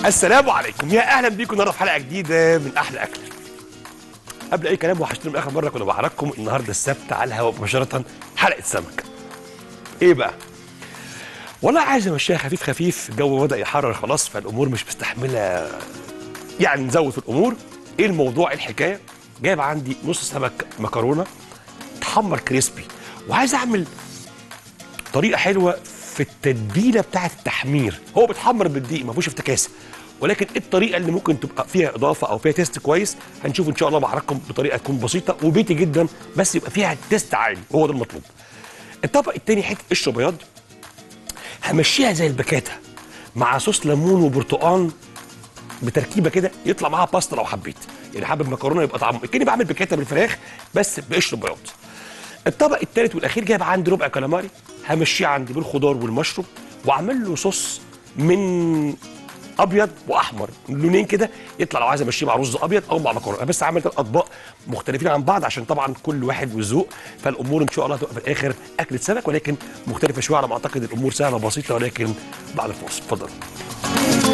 السلام عليكم يا اهلا بيكم النهارده في حلقه جديده من احلى اكل قبل اي كلام وحشتني من اخر مره كنا بحرككم النهارده السبت على الهواء مباشره حلقه سمك ايه بقى والله عايز امشيها خفيف خفيف الجو بدا يحرر خلاص فالامور مش مستحمله يعني نزود في الامور ايه الموضوع ايه الحكايه جايب عندي نص سمك مكرونه تحمر كريسبي وعايز اعمل طريقه حلوه في التتبيله بتاعه التحمير هو بيتحمر بالدقيق ما فيهوش افتكاسه ولكن إيه الطريقه اللي ممكن تبقى فيها اضافه او فيها تيست كويس هنشوف ان شاء الله بحرككم بطريقه تكون بسيطه وبيتي جدا بس يبقى فيها تيست عالي وهو ده المطلوب الطبق التاني حته قشر بياض همشيها زي البكاتا مع صوص ليمون وبرتقال بتركيبه كده يطلع معاها باستا لو حبيت يعني حابب مكرونه يبقى طعمه كاني بعمل بكاتا بالفراخ بس بقشر بياض الطبق الثالث والاخير جايب عندي ربع كالاماري همشيه عندي بالخضار والمشروم واعمل له صوص من ابيض واحمر لونين كده يطلع لو عايز امشيه مع رز ابيض او مع مكرونه أنا بس عامل ثلاث اطباق مختلفين عن بعض عشان طبعا كل واحد وذوق فالامور ان شاء الله هتبقى في الاخر اكله سمك ولكن مختلفه شويه على ما اعتقد الامور سهله وبسيطه ولكن بعد الفاصل اتفضلوا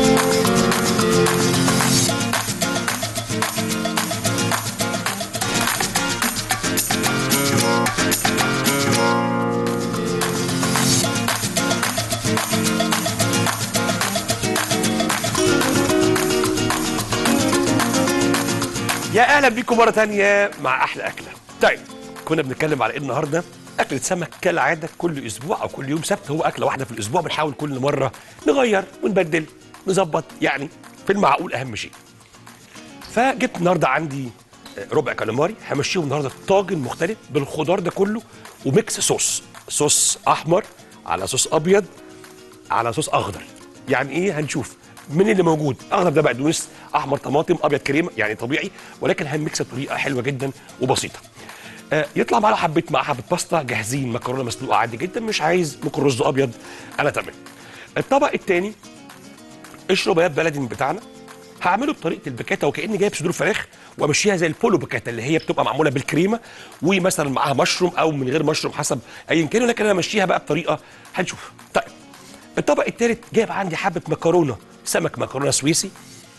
يا اهلا بيكم مره تانية مع احلى اكله طيب كنا بنتكلم على ايه النهارده اكله سمك كالعاده كل اسبوع او كل يوم سبت هو اكله واحده في الاسبوع بنحاول كل مره نغير ونبدل نظبط يعني في المعقول اهم شيء فجبت النهارده عندي ربع كاليماري همشيهم النهارده في طاجن مختلف بالخضار ده كله وميكس صوص صوص احمر على صوص ابيض على صوص اخضر يعني ايه هنشوف من اللي موجود اخضر ده بقدونس احمر طماطم ابيض كريمه يعني طبيعي ولكن هنميكس بطريقه حلوه جدا وبسيطه آه يطلع معانا حبيت مع حبه باستا جاهزين مكرونه مسلوقه عادي جدا مش عايز ممكن رز ابيض انا تمام الطبق الثاني قشر بياض بلدي من بتاعنا هعمله بطريقه البكاتا وكاني جايب صدور فراخ وامشيها زي البولو بكاتا اللي هي بتبقى معموله بالكريمه ومثلا معاها مشروم او من غير مشروم حسب ايا كان ولكن انا امشيها بقى بطريقه هنشوف طيب الطبق الثالث جايب عندي حبه مكرونه سمك مكرونه سويسي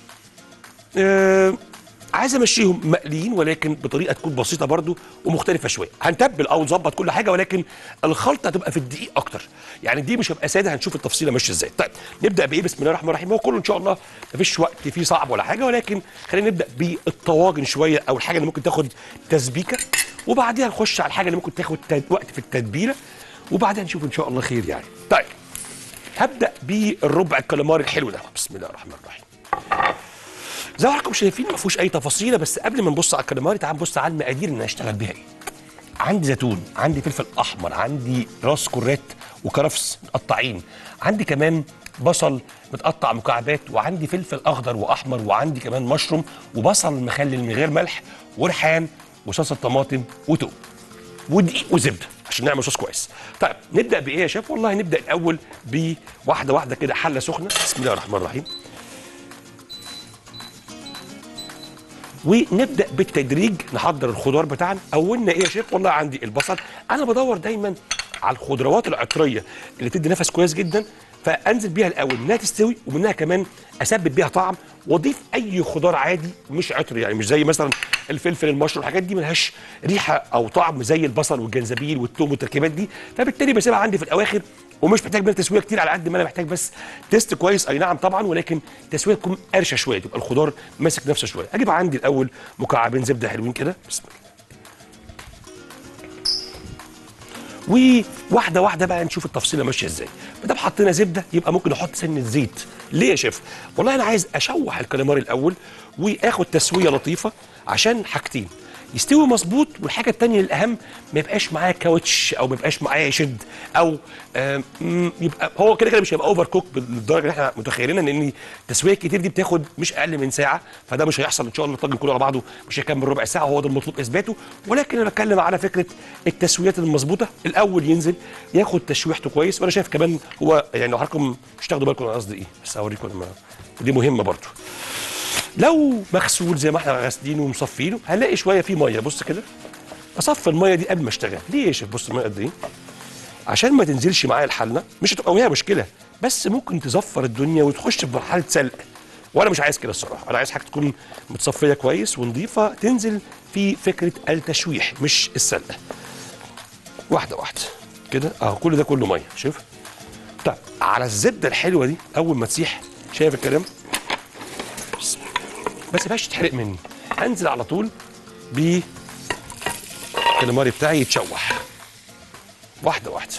آه عايز امشيهم مقليين ولكن بطريقه تكون بسيطه برضو ومختلفه شويه هنتبل او نظبط كل حاجه ولكن الخلطه هتبقى في الدقيق اكتر يعني دي مش هيبقى ساده هنشوف التفصيله ماشيه ازاي طيب نبدا بايه بسم الله الرحمن الرحيم هو كله ان شاء الله مفيش وقت فيه صعب ولا حاجه ولكن خلينا نبدا بالطواجن شويه او الحاجه اللي ممكن تاخد تسبيكه وبعديها نخش على الحاجه اللي ممكن تاخد تد... وقت في التتبيله وبعدها نشوف ان شاء الله خير يعني طيب هبدا بالربع الكاليماري الحلو ده بسم الله الرحمن الرحيم زي ما حضراتكم شايفين ما فيهوش اي تفاصيله بس قبل ما نبص على الكاليماري تعال نبص على المقادير اللي انا هشتغل بيها ايه عندي زيتون عندي فلفل احمر عندي راس كرات وكرفس متقطعين عندي كمان بصل متقطع مكعبات وعندي فلفل اخضر واحمر وعندي كمان مشروم وبصل مخلل من غير ملح وريحان وصلصه طماطم وتوم ودقيق وزبده عشان نعمل صوص كويس طيب نبدا بايه يا شيف والله نبدا الاول بواحده واحده كده حله سخنه بسم الله الرحمن الرحيم ونبدا بالتدريج نحضر الخضار بتاعنا اولنا ايه يا شيف والله عندي البصل انا بدور دايما على الخضروات العطريه اللي تدي نفس كويس جدا فانزل بيها الاول انها تستوي ومنها كمان اثبت بيها طعم واضيف اي خضار عادي مش عطري يعني مش زي مثلا الفلفل المشروم الحاجات دي ملهاش ريحه او طعم زي البصل والجنزبيل والثوم والتركيبات دي فبالتالي بسيبها عندي في الاواخر ومش محتاج منها تسويه كتير على قد ما انا محتاج بس تيست كويس اي نعم طبعا ولكن تسويه تكون قرشه شويه تبقى الخضار ماسك نفسه شويه اجيب عندي الاول مكعبين زبده حلوين كده بسم الله وواحده واحده بقى نشوف التفصيله ماشيه ازاي ما دام حطينا زبده يبقى ممكن نحط سنه زيت ليه يا شيف والله انا عايز اشوح الكاليماري الاول واخد تسويه لطيفه عشان حاجتين يستوي مظبوط والحاجه الثانيه الاهم ما يبقاش معاه كاوتش او ما يبقاش معاه يشد او آم، يبقى هو كده كده مش هيبقى اوفر كوك بالدرجه اللي احنا متخيلينها لان التسويه الكتير دي بتاخد مش اقل من ساعه فده مش هيحصل ان شاء الله الطاجن كله على بعضه مش هيكمل ربع ساعه وهو ده المطلوب اثباته ولكن انا بتكلم على فكره التسويات المظبوطه الاول ينزل ياخد تشويحته كويس وانا شايف كمان هو يعني لو حضراتكم مش تاخدوا بالكم انا قصدي ايه بس هوريكم لما دي مهمه برضو لو مغسول زي ما احنا غاسلينه ومصفينه هنلاقي شويه فيه ميه بص كده اصفي الميه دي قبل ما اشتغل ليه يا شيف بص الميه قد ايه عشان ما تنزلش معايا الحله مش هتبقى وهي مشكله بس ممكن تزفر الدنيا وتخش في مرحله سلق وانا مش عايز كده الصراحه انا عايز حاجه تكون متصفيه كويس ونظيفه تنزل في فكره التشويح مش السلقه واحده واحده كده اهو كل ده كله ميه شوف طيب على الزبده الحلوه دي اول ما تسيح شايف الكلام بس ما سيبهاش تتحرق مني انزل على طول ب الكاليماري بتاعي يتشوح واحده واحده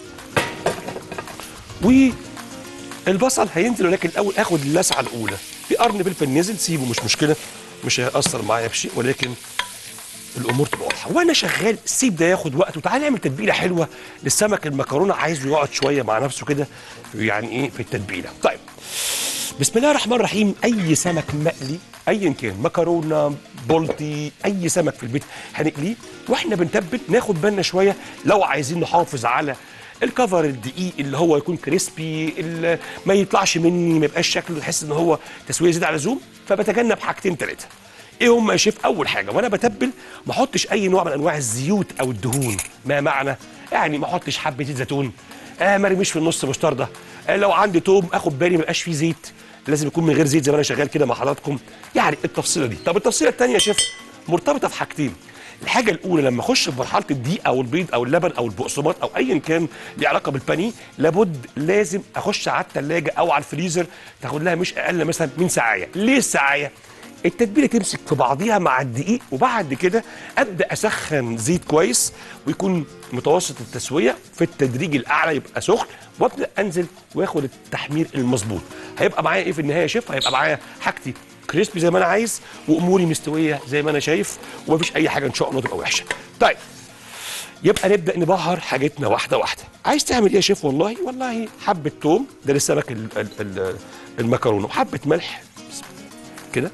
والبصل هينزل ولكن الاول اخد اللسعه الاولى في قرن فلفل نزل سيبه مش مشكله مش هيأثر معايا بشيء ولكن الامور تبقى واضحه وانا شغال سيب ده ياخد وقت وتعالى نعمل تتبيله حلوه للسمك المكرونه عايزه يقعد شويه مع نفسه كده يعني ايه في التتبيله طيب بسم الله الرحمن الرحيم اي سمك مقلي ايا كان مكرونه بولتي اي سمك في البيت هنقليه واحنا بنتبل ناخد بالنا شويه لو عايزين نحافظ على الكفر الدقيق اللي هو يكون كريسبي اللي ما يطلعش مني ما يبقاش شكله تحس ان هو تسويه زياده على اللزوم فبتجنب حاجتين ثلاثه ايه هم يا شيف اول حاجه وانا بتبل ما احطش اي نوع من انواع الزيوت او الدهون ما معنى يعني ما احطش حبه زيت زيتون آه ما ارميش في النص مستردة آه لو عندي توم اخد بالي ما يبقاش فيه زيت لازم يكون من غير زيت زي ما انا شغال كده مع حضراتكم يعني التفصيله دي طب التفصيله الثانيه يا شيف مرتبطه في حاجتين الحاجه الاولى لما اخش في مرحله الدقيق او البيض او اللبن او البقسماط او ايا كان ليه علاقه بالبانيه لابد لازم اخش على الثلاجه او على الفريزر تاخد لها مش اقل مثلا من ساعه ليه الساعه التتبيله تمسك في بعضيها مع الدقيق وبعد كده ابدا اسخن زيت كويس ويكون متوسط التسويه في التدريج الاعلى يبقى سخن وابدا انزل واخد التحمير المظبوط هيبقى معايا ايه في النهايه يا شيف هيبقى معايا حاجتي كريسبي زي ما انا عايز واموري مستويه زي ما انا شايف ومفيش اي حاجه ان شاء الله تبقى وحشه طيب يبقى نبدا نبهر حاجتنا واحده واحده عايز تعمل ايه يا شيف والله والله حبه توم ده للسمك ال- ال- ال- المكرونه وحبه ملح كده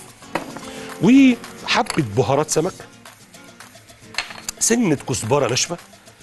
وحبه بهارات سمك سنه كزبره ناشفه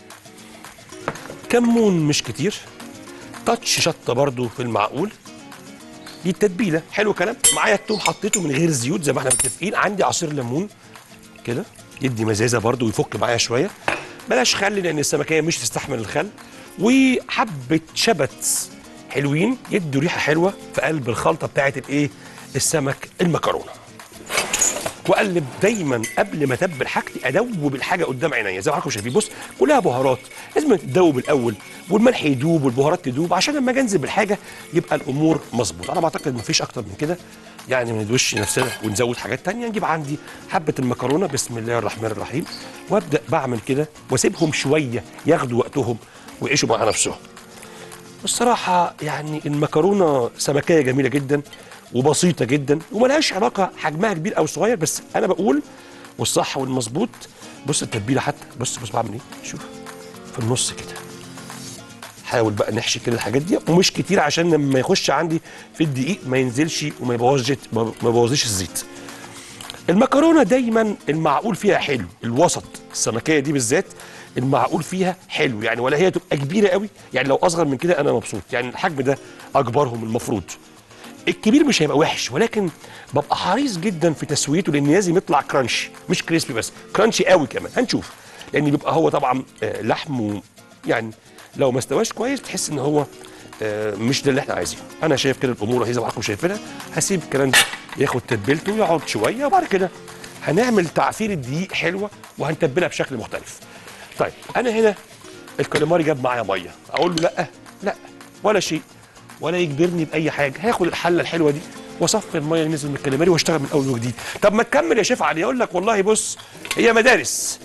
كمون مش كتير تاتش شطه برضو في المعقول دي التتبيله حلو كلام معايا التوم حطيته من غير زيوت زي ما احنا متفقين عندي عصير ليمون كده يدي مزازه برضو ويفك معايا شويه بلاش خل لان السمكيه مش تستحمل الخل وحبه شبت حلوين يدوا ريحه حلوه في قلب الخلطه بتاعت الايه السمك المكرونه واقلب دايما قبل ما اتبل حاجتي ادوب الحاجه قدام عينيا زي ما حضراتكم شايفين بص كلها بهارات لازم تدوب الاول والملح يدوب والبهارات تدوب عشان لما اجي انزل بالحاجه يبقى الامور مظبوطه انا بعتقد مفيش اكتر من كده يعني ما ندوش نفسنا ونزود حاجات تانية نجيب عندي حبه المكرونه بسم الله الرحمن الرحيم وابدا بعمل كده واسيبهم شويه ياخدوا وقتهم ويعيشوا مع نفسهم الصراحة يعني المكرونة سمكية جميلة جدا وبسيطة جدا وملهاش علاقة حجمها كبير أو صغير بس أنا بقول والصح والمظبوط بص التتبيلة حتى بص بص بعمل إيه شوف في النص كده حاول بقى نحشي كده الحاجات دي ومش كتير عشان لما يخش عندي في الدقيق ما ينزلش وما يبوظش ما يبوظيش الزيت المكرونه دايما المعقول فيها حلو الوسط السمكيه دي بالذات المعقول فيها حلو يعني ولا هي تبقى كبيره قوي يعني لو اصغر من كده انا مبسوط يعني الحجم ده اكبرهم المفروض الكبير مش هيبقى وحش ولكن ببقى حريص جدا في تسويته لان لازم يطلع كرانشي مش كريسبي بس كرانشي قوي كمان هنشوف لان بيبقى هو طبعا آه، لحم و- يعني لو ما استواش كويس بتحس ان هو آه، مش ده اللي احنا عايزينه انا شايف كده الامور اهي زي ما حضراتكم شايفينها هسيب الكلام ده ياخد تتبيلته ويقعد شويه وبعد كده هنعمل تعفير الدقيق حلوه وهنتبلها بشكل مختلف طيب انا هنا الكاليماري جاب معايا ميه اقول له لا لا ولا شيء ولا يجبرني باي حاجه هاخد الحله الحلوه دي واصفي الميه اللي نزل من الكاليماري واشتغل من اول وجديد طب ما تكمل يا شيف علي اقول لك والله بص هي مدارس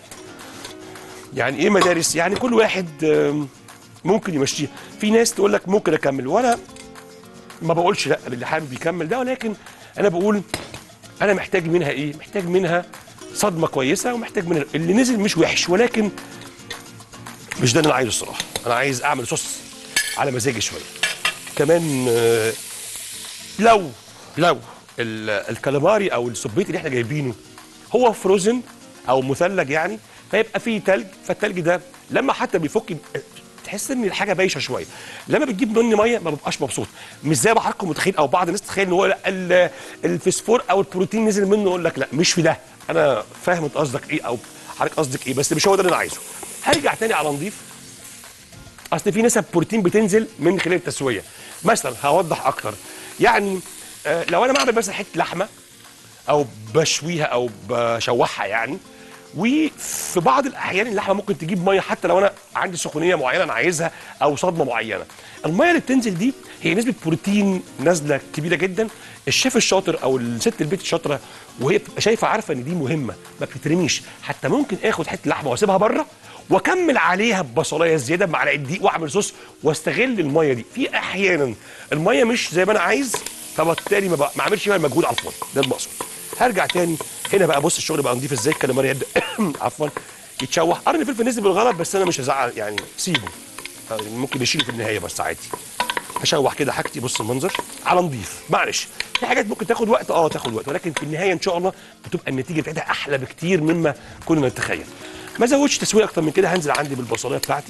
يعني ايه مدارس يعني كل واحد آم، ممكن يمشيها في ناس تقول لك ممكن اكمل وانا ما بقولش لا اللي حابب يكمل ده ولكن انا بقول انا محتاج منها ايه محتاج منها صدمه كويسه ومحتاج منها اللي نزل مش وحش ولكن مش ده اللي انا عايزه الصراحه انا عايز اعمل صوص على مزاجي شويه كمان آه، لو لو ال- الكالاماري او السبيت اللي احنا جايبينه هو فروزن او مثلج يعني فيبقى فيه تلج فالتلج ده لما حتى بيفك يبقى تحس ان الحاجه بايشه شويه لما بتجيب مني ميه ما ببقاش مبسوط مش زي ما حضراتكم متخيل او بعض الناس تتخيل ان هو لا ال- الفسفور او البروتين نزل منه يقول لك لا مش في ده انا فاهم انت قصدك ايه او حضرتك قصدك ايه بس مش هو ده اللي انا عايزه هرجع تاني على نضيف اصل في نسب بروتين بتنزل من خلال التسويه مثلا هوضح اكتر يعني آه لو انا بعمل مثلا حته لحمه او بشويها او بشوحها يعني وفي بعض الاحيان اللحمه ممكن تجيب ميه حتى لو انا عندي سخونيه معينه انا عايزها او صدمه معينه الميه اللي بتنزل دي هي نسبه بروتين نازله كبيره جدا الشيف الشاطر او الست البيت الشاطره وهي بتبقى شايفه عارفه ان دي مهمه ما بتترميش حتى ممكن اخد حته لحمه واسيبها بره واكمل عليها ببصلايه زياده بمعلقه دقيق واعمل صوص واستغل الميه دي في احيانا الميه مش زي ما انا عايز فبالتالي ما, بق- ما اعملش فيها مجهود على الفاضي ده المقصود هرجع تاني هنا بقى بص الشغل بقى نضيف ازاي الكاليماري يبدا عفوا يتشوح قرن الفلفل نزل بالغلط بس انا مش هزعل يعني سيبه يعني ممكن نشيله في النهايه بس عادي هشوح كده حاجتي بص المنظر على نضيف معلش في حاجات ممكن تاخد وقت اه تاخد وقت ولكن في النهايه ان شاء الله بتبقى النتيجه بتاعتها احلى بكتير مما كنا نتخيل ما زودش تسويه اكتر من كده هنزل عندي بالبصلايه بتاعتي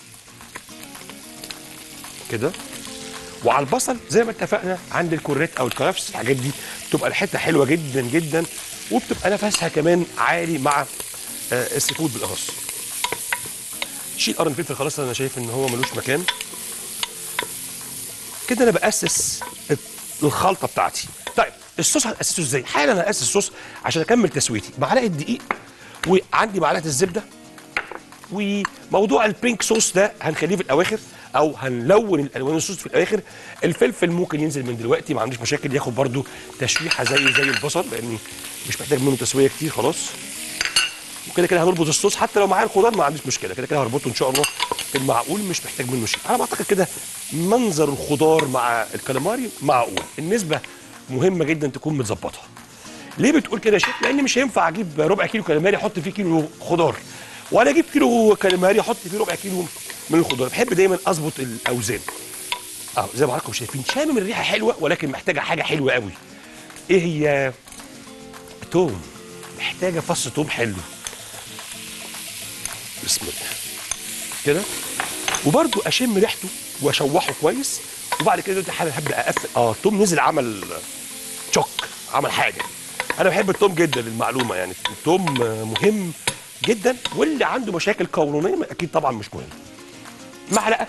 كده وعلى البصل زي ما اتفقنا عند الكوريت او الكرفس الحاجات دي بتبقى الحته حلوه جدا جدا وبتبقى نفسها كمان عالي مع آه، السي فود بالاخص شيل قرن الفلفل خلاص انا شايف ان هو ملوش مكان كده انا باسس الخلطه بتاعتي طيب الصوص هنأسسه ازاي حالا هأسس الصوص عشان اكمل تسويتي معلقه دقيق وعندي معلقه الزبده وموضوع البينك صوص ده هنخليه في الاواخر او هنلون الالوان الصوص في الاواخر الفلفل ممكن ينزل من دلوقتي ما عنديش مشاكل ياخد برده تشويحه زي زي البصل لان مش محتاج منه تسويه كتير خلاص وكده كده هنربط الصوص حتى لو معايا الخضار ما عنديش مشكله كده كده هربطه ان شاء الله في المعقول مش محتاج منه شيء انا بعتقد كده منظر الخضار مع الكاليماري معقول النسبه مهمه جدا تكون متظبطه ليه بتقول كده يا شيخ لان مش هينفع اجيب ربع كيلو كاليماري احط فيه كيلو خضار ولا اجيب كيلو كاليماري احط فيه ربع كيلو من الخضار بحب دايما اظبط الاوزان اه زي ما حضراتكم شايفين شامم الريحه حلوه ولكن محتاجه حاجه حلوه قوي ايه هي توم محتاجه فص توم حلو بسم الله كده وبرده اشم ريحته واشوحه كويس وبعد كده دلوقتي حالا هبدا اقفل اه التوم نزل عمل تشوك عمل حاجه انا بحب التوم جدا للمعلومه يعني التوم آه، مهم جدا واللي عنده مشاكل قولونيه اكيد طبعا مش مهم معلقه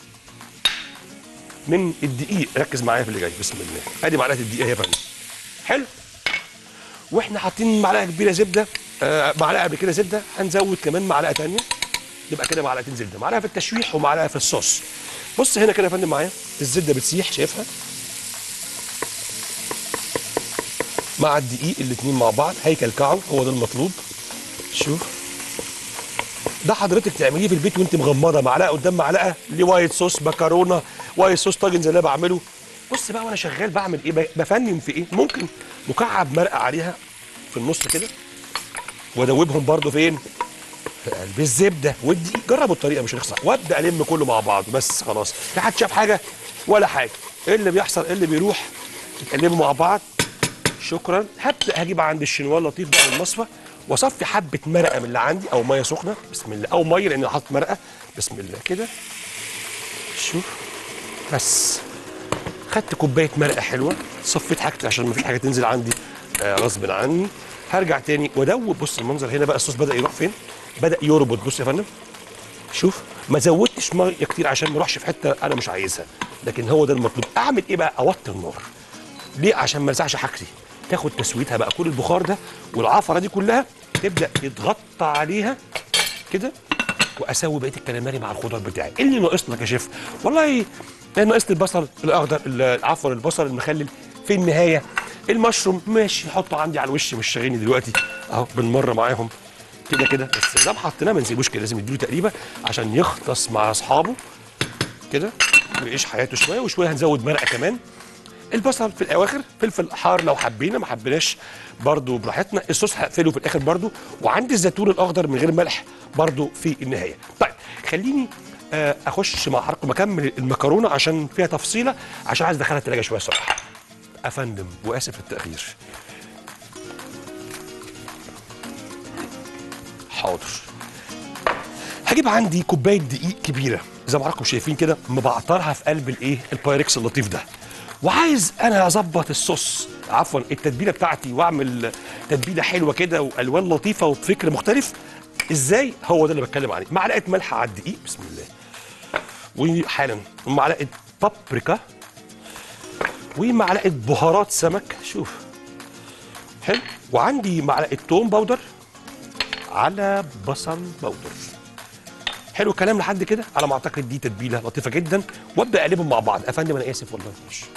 من الدقيق ركز معايا في اللي جاي بسم الله ادي معلقه الدقيق يا فندم حلو واحنا حاطين معلقه كبيره زبده آه معلقه قبل كده زبده هنزود كمان معلقه تانية يبقى كده معلقتين زبده معلقه في التشويح ومعلقه في الصوص بص هنا كده يا فندم معايا الزبده بتسيح شايفها مع الدقيق الاتنين مع بعض هيكلكعوا هو ده المطلوب شوف ده حضرتك تعمليه في البيت وانت مغمضه معلقه قدام معلقه لوايت صوص مكرونه وايت صوص طاجن زي اللي انا بعمله بص بقى وانا شغال بعمل ايه ب- بفنن في ايه ممكن مكعب مرقه عليها في النص كده وادوبهم برضو فين في قلب الزبده والدقيق جربوا الطريقه مش هنخسر وابدا الم كله مع بعض بس خلاص لا حد شاف حاجه ولا حاجه ايه اللي بيحصل ايه اللي بيروح يتقلبوا مع بعض شكرا هبدا هجيب عند الشنوار لطيف بقى من المصفى واصفي حبه مرقه من اللي عندي او ميه سخنه بسم الله او ميه لان أنا حاطط مرقه بسم الله كده شوف بس خدت كوبايه مرقه حلوه صفيت حاجتي عشان مفيش حاجه تنزل عندي آه غصب عني هرجع تاني وادوب بص المنظر هنا بقى الصوص بدا يروح فين بدا يربط بص يا فندم شوف ما زودتش ميه كتير عشان ما اروحش في حته انا مش عايزها لكن هو ده المطلوب اعمل ايه بقى اوطي النار ليه عشان ما الزعش حاجتي تاخد تسويتها بقى كل البخار ده والعفره دي كلها تبدا يتغطى عليها كده واسوي بقيه الكلاماري مع الخضار بتاعي ايه اللي ناقص لك يا شيف والله ناقص البصل الاخضر ال- عفوا البصل المخلل في النهايه المشروم ماشي حطه عندي على الوش مش شاغلني دلوقتي اهو بالمره معاهم كده كده بس ده حطيناه ما نسيبوش كده لازم نديله تقريبا عشان يختص مع اصحابه كده ويعيش حياته شويه وشويه هنزود مرقه كمان البصل في الاواخر فلفل حار لو حبينا ما حبيناش برضو براحتنا الصوص هقفله في الاخر برضو وعندي الزيتون الاخضر من غير ملح برضو في النهايه طيب خليني آه، اخش مع حضراتكم اكمل المكرونه عشان فيها تفصيله عشان عايز ادخلها التلاجه شويه صراحه افندم واسف التاخير حاضر هجيب عندي كوبايه دقيق كبيره زي ما حضراتكم شايفين كده مبعترها في قلب الايه البايركس اللطيف ده وعايز انا اظبط الصوص عفوا التتبيله بتاعتي واعمل تتبيله حلوه كده والوان لطيفه وبفكر مختلف ازاي هو ده اللي بتكلم عليه معلقه ملح على الدقيق بسم الله وحالا معلقه بابريكا ومعلقه بهارات سمك شوف حلو وعندي معلقه توم باودر على بصل باودر حلو الكلام لحد كده على ما اعتقد دي تتبيله لطيفه جدا وابدا اقلبهم مع بعض افندم انا اسف والله مش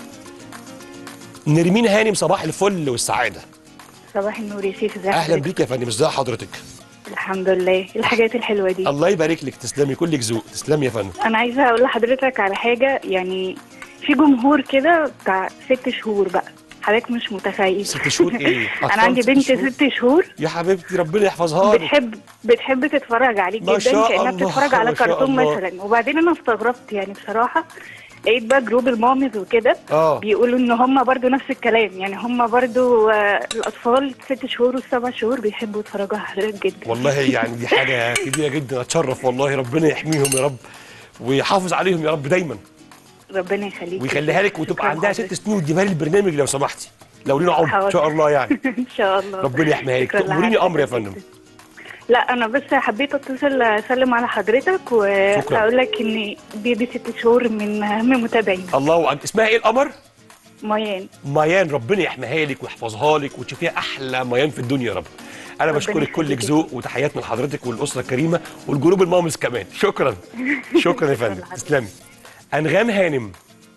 نرمين هانم صباح الفل والسعاده صباح النور يا شيخ ازي اهلا حضرتك؟ بيك يا فندم ازي حضرتك الحمد لله إيه الحاجات الحلوه دي الله يبارك لك تسلمي كلك ذوق تسلمي يا فندم انا عايزه اقول لحضرتك على حاجه يعني في جمهور كده بتاع ست شهور بقى حضرتك مش متخيل ست شهور ايه انا أطفال عندي ست بنت شهور؟ ست شهور يا حبيبتي ربنا يحفظها لك بتحب بتحب تتفرج عليك ما جدا شاء كانها الله، بتتفرج على ما شاء كرتون الله. مثلا وبعدين انا استغربت يعني بصراحه لقيت بقى جروب المامز وكده اه بيقولوا ان هم برضو نفس الكلام يعني هم برضو آه، الاطفال ست شهور والسبع شهور بيحبوا يتفرجوا على حضرتك جدا والله يعني دي حاجه كبيره جدا اتشرف والله ربنا يحميهم يا رب ويحافظ عليهم يا رب دايما ربنا يخليك ويخليها لك وتبقى شكراً عندها حضرتك. ست سنين وتجيبها لي البرنامج لو سمحتي لو لينا عمر ان شاء الله يعني ان شاء الله ربنا يحميها لك شكراً تأمريني لحضرتك. امر يا فندم لا انا بس حبيت اتصل اسلم على حضرتك واقول لك ان بيبي ست شهور من اهم متابعين الله أكبر اسمها ايه القمر ميان ميان ربنا يحميها لك ويحفظها لك وتشوفيها احلى ميان في الدنيا يا رب انا ربنا بشكرك كلك يخليك. ذوق وتحياتنا لحضرتك والاسره الكريمه والجروب المامز كمان شكرا شكرا يا فندم لحضرتك. تسلمي انغام هانم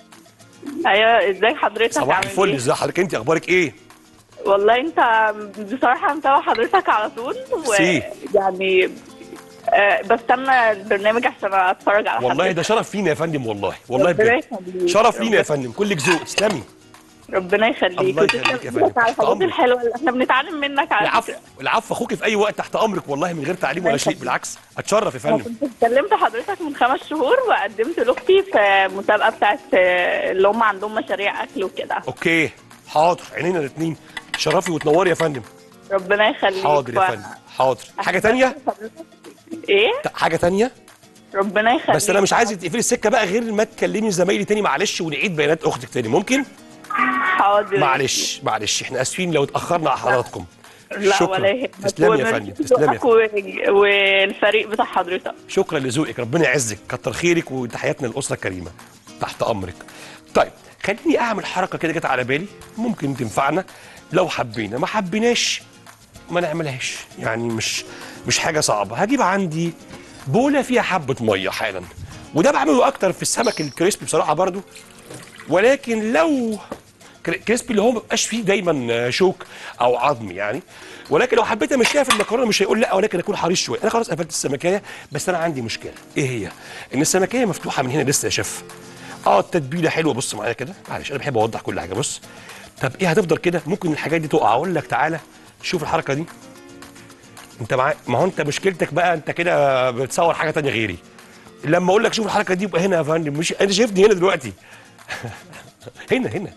ايوه ازاي حضرتك صباح عامل الفل إيه؟ ازي حضرتك انت اخبارك ايه والله انت بصراحه متابع حضرتك على طول سي. ويعني آه بستنى البرنامج عشان اتفرج على والله حضرتك ده شرف فينا يا فندم والله والله ربنا بجد يخليك. شرف لينا يا فندم كلك ذوق تسلمي ربنا يخليك الله يخليك يا وتسلم فندم. إيدك على تحت الحاجات أمرك. الحلوه اللي احنا بنتعلم منك على العفو فكرة. العفو اخوك في اي وقت تحت امرك والله من غير تعليم ولا شيء بالعكس اتشرف يا انا فندم كنت كلمت حضرتك من خمس شهور وقدمت لاختي في مسابقه بتاعت آه، اللي هم عندهم مشاريع اكل وكده اوكي حاضر عينينا الاثنين شرفي وتنوري يا فندم ربنا يخليك حاضر يا و- فندم حاضر حاجه تانية ايه ت- حاجه تانية ربنا يخليك بس انا مش عايز تقفلي السكه بقى غير ما تكلمي زمايلي تاني معلش ونعيد بيانات اختك تاني ممكن حاضر معلش معلش احنا اسفين لو اتاخرنا على حضراتكم لا شكرا ولا يهمك تسلمي يا فندم تسلمي يا ذوقك و- والفريق بتاع حضرتك شكرا لذوقك ربنا يعزك كتر خيرك وتحياتنا للاسره الكريمه تحت امرك طيب خليني اعمل حركه كده جت على بالي ممكن تنفعنا لو حبينا ما حبيناش ما نعملهاش يعني مش مش حاجه صعبه هجيب عندي بوله فيها حبه ميه حالا وده بعمله اكتر في السمك الكريسبي بصراحه برضو ولكن لو كري- كريسبي اللي هو ما بيبقاش فيه دايما شوك او عظم يعني ولكن لو حبيت امشيها في المكرونه مش هيقول لا ولكن اكون حريص شويه انا خلاص قفلت السمكيه بس انا عندي مشكله ايه هي ان السمكيه مفتوحه من هنا لسه يا شيف اه التتبيله حلوه بص معايا كده معلش انا بحب اوضح كل حاجه بص طب ايه هتفضل كده ممكن الحاجات دي تقع اقول لك تعالى شوف الحركه دي انت معايا ما هو انت مشكلتك بقى انت كده بتصور حاجه تانية غيري لما اقول لك شوف الحركه دي يبقى هنا يا فندم مش انت شايفني هنا دلوقتي هنا هنا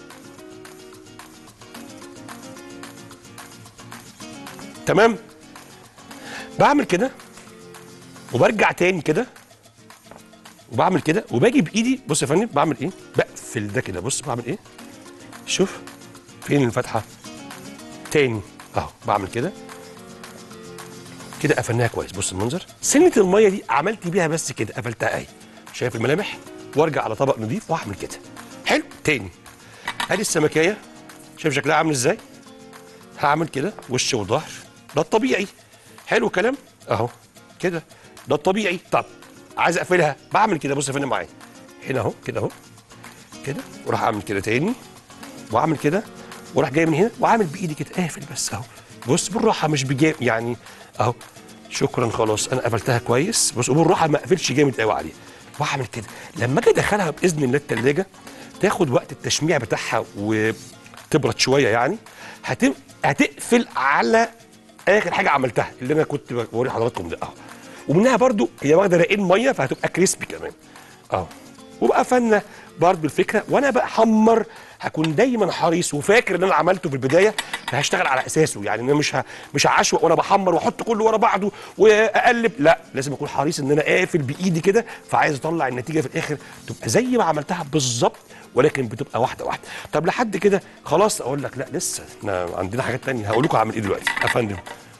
تمام بعمل كده وبرجع تاني كده وبعمل كده وباجي بايدي بص يا فندم بعمل ايه بقفل ده كده بص بعمل ايه شوف فين الفتحه تاني اهو بعمل كده كده قفلناها كويس بص المنظر سنه الميه دي عملت بيها بس كده قفلتها اهي شايف الملامح وارجع على طبق نضيف واعمل كده حلو تاني ادي السمكيه شايف شكلها عامل ازاي هعمل كده وش وظهر ده الطبيعي حلو كلام اهو كده ده الطبيعي طب عايز اقفلها بعمل كده بص يا فندم معايا هنا اهو كده اهو كده وراح اعمل كده تاني واعمل كده وراح جاي من هنا وعامل بايدي كده قافل بس اهو بص بالراحه مش بجام يعني اهو شكرا خلاص انا قفلتها كويس بص وبالراحه ما اقفلش جامد قوي عليها واعمل كده لما اجي ادخلها باذن الله الثلاجه تاخد وقت التشميع بتاعها وتبرد شويه يعني هتم هتقفل على اخر حاجه عملتها اللي انا كنت بوري حضراتكم ده اهو ومنها برضو هي واخده رقين ميه فهتبقى كريسبي كمان اهو وبقى فنه برضو الفكره وانا بحمر هكون دايما حريص وفاكر ان انا عملته في البدايه فهشتغل على اساسه يعني انا مش ه... مش هعشوق وانا بحمر واحط كله ورا بعضه واقلب لا لازم اكون حريص ان انا قافل بايدي كده فعايز اطلع النتيجه في الاخر تبقى زي ما عملتها بالظبط ولكن بتبقى واحده واحده طب لحد كده خلاص اقول لك لا لسه احنا عندنا حاجات تانية هقول لكم هعمل ايه دلوقتي يا فندم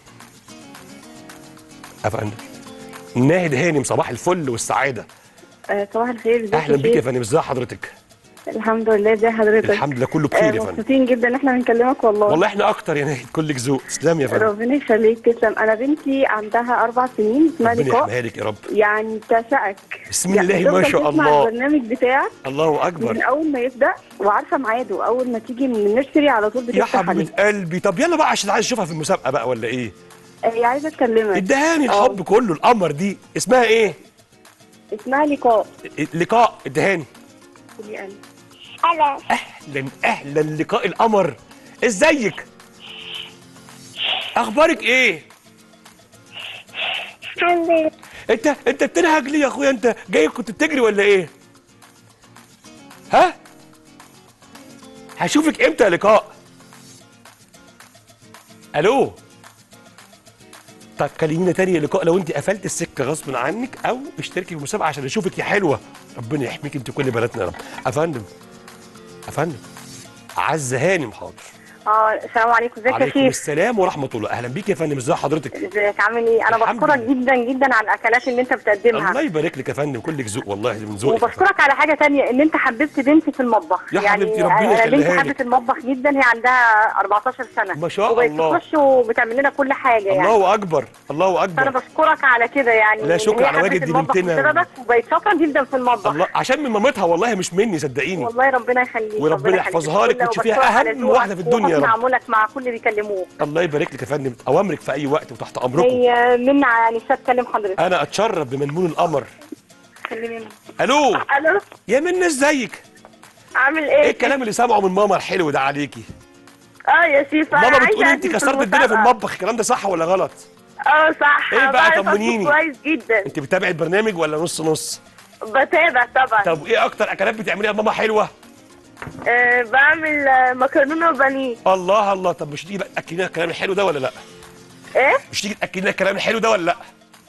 يا فندم ناهد هانم صباح الفل والسعاده آه، صباح الخير ازيك اهلا بيك يا شيخ؟ فندم ازي حضرتك الحمد لله ازي حضرتك الحمد لله كله بخير يا آه، فندم مبسوطين جدا ان احنا بنكلمك والله والله احنا اكتر يا ناهد كلك ذوق تسلم يا فندم ربنا يخليك تسلم انا بنتي عندها اربع سنين اسمها ربنا لقاء يحميها لك يا رب يعني تعشقك بسم يعني الله ما تفضل شاء تسمع الله البرنامج بتاعك الله من اكبر اول ما يبدا وعارفه ميعاده اول ما تيجي من النيرسري على طول يا بتفتح عليه حبيبه قلبي طب يلا بقى عشان عايز اشوفها في المسابقه بقى ولا ايه آه، هي عايزه اكلمك ادهاني آه. الحب كله القمر دي اسمها ايه اسمها لقاء لقاء ادهاني قولي أنا. اهلا اهلا لقاء القمر ازيك اخبارك ايه الحمد لله انت انت بتنهج ليه يا اخويا انت جاي كنت بتجري ولا ايه ها هشوفك امتى يا لقاء الو طب كلمينا تاني يا لقاء لو انت قفلت السكه غصب عنك او اشتركي في المسابقه عشان اشوفك يا حلوه ربنا يحميك انت كل بناتنا يا رب افندم افندم عزه هانم حاضر اه السلام عليكم ازيك يا عليكم شيخ السلام ورحمه الله اهلا بيك يا فندم ازي حضرتك ازيك عامل ايه انا الحمد بشكرك لله. جدا جدا على الاكلات اللي انت بتقدمها الله يبارك لك يا فندم كلك ذوق والله من ذوقك يا فندم. وبشكرك على حاجه تانية ان انت حببت بنتي في المطبخ يا يعني حبيبتي، ربنا انا يخليها بنتي لك. حبت المطبخ جدا هي عندها 14 سنه ما شاء وبقت الله. تخش وبتعمل لنا كل حاجه يعني الله اكبر الله فانا اكبر بشكرك على كده يعني لا إن شكر هي على حبت واجب، دي المطبخ بنتنا. بسببك وبقت شاطره جدا في المطبخ الله عشان من مامتها والله مش مني صدقيني والله ربنا يخليك وربنا يخليك. يحفظها لك كلها وتشوفيها وبشكرك على أهم ذوقك واحدة في الدنيا يا وحسن رب. تعاملك مع كل اللي بيكلموك الله يبارك لك يا فندم اوامرك في اي وقت وتحت امركم هي منى يعني تكلم حضرتك انا اتشرف بمنمون القمر كلميني الو الو يا منى ازيك عامل ايه ايه؟ الكلام اللي سامعه من ماما الحلو ده عليكي اه يا شيف أنا ماما عايزة بتقولي انت أقدم كسرت الدنيا في المسابقة. المطبخ الكلام ده صح ولا غلط اه صح إيه بقى؟ بعرف أطبخ طمنيني. كويس جدا انت بتتابعي البرنامج ولا نص نص بتابع طبعا طب ايه اكتر اكلات بتعمليها ماما حلوه آه بعمل آه، مكرونه وبانيه الله الله طب مش تيجي بقى تاكلينا الكلام الحلو ده ولا لا ايه؟ مش تيجي تاكلينا الكلام الحلو ده ولا لا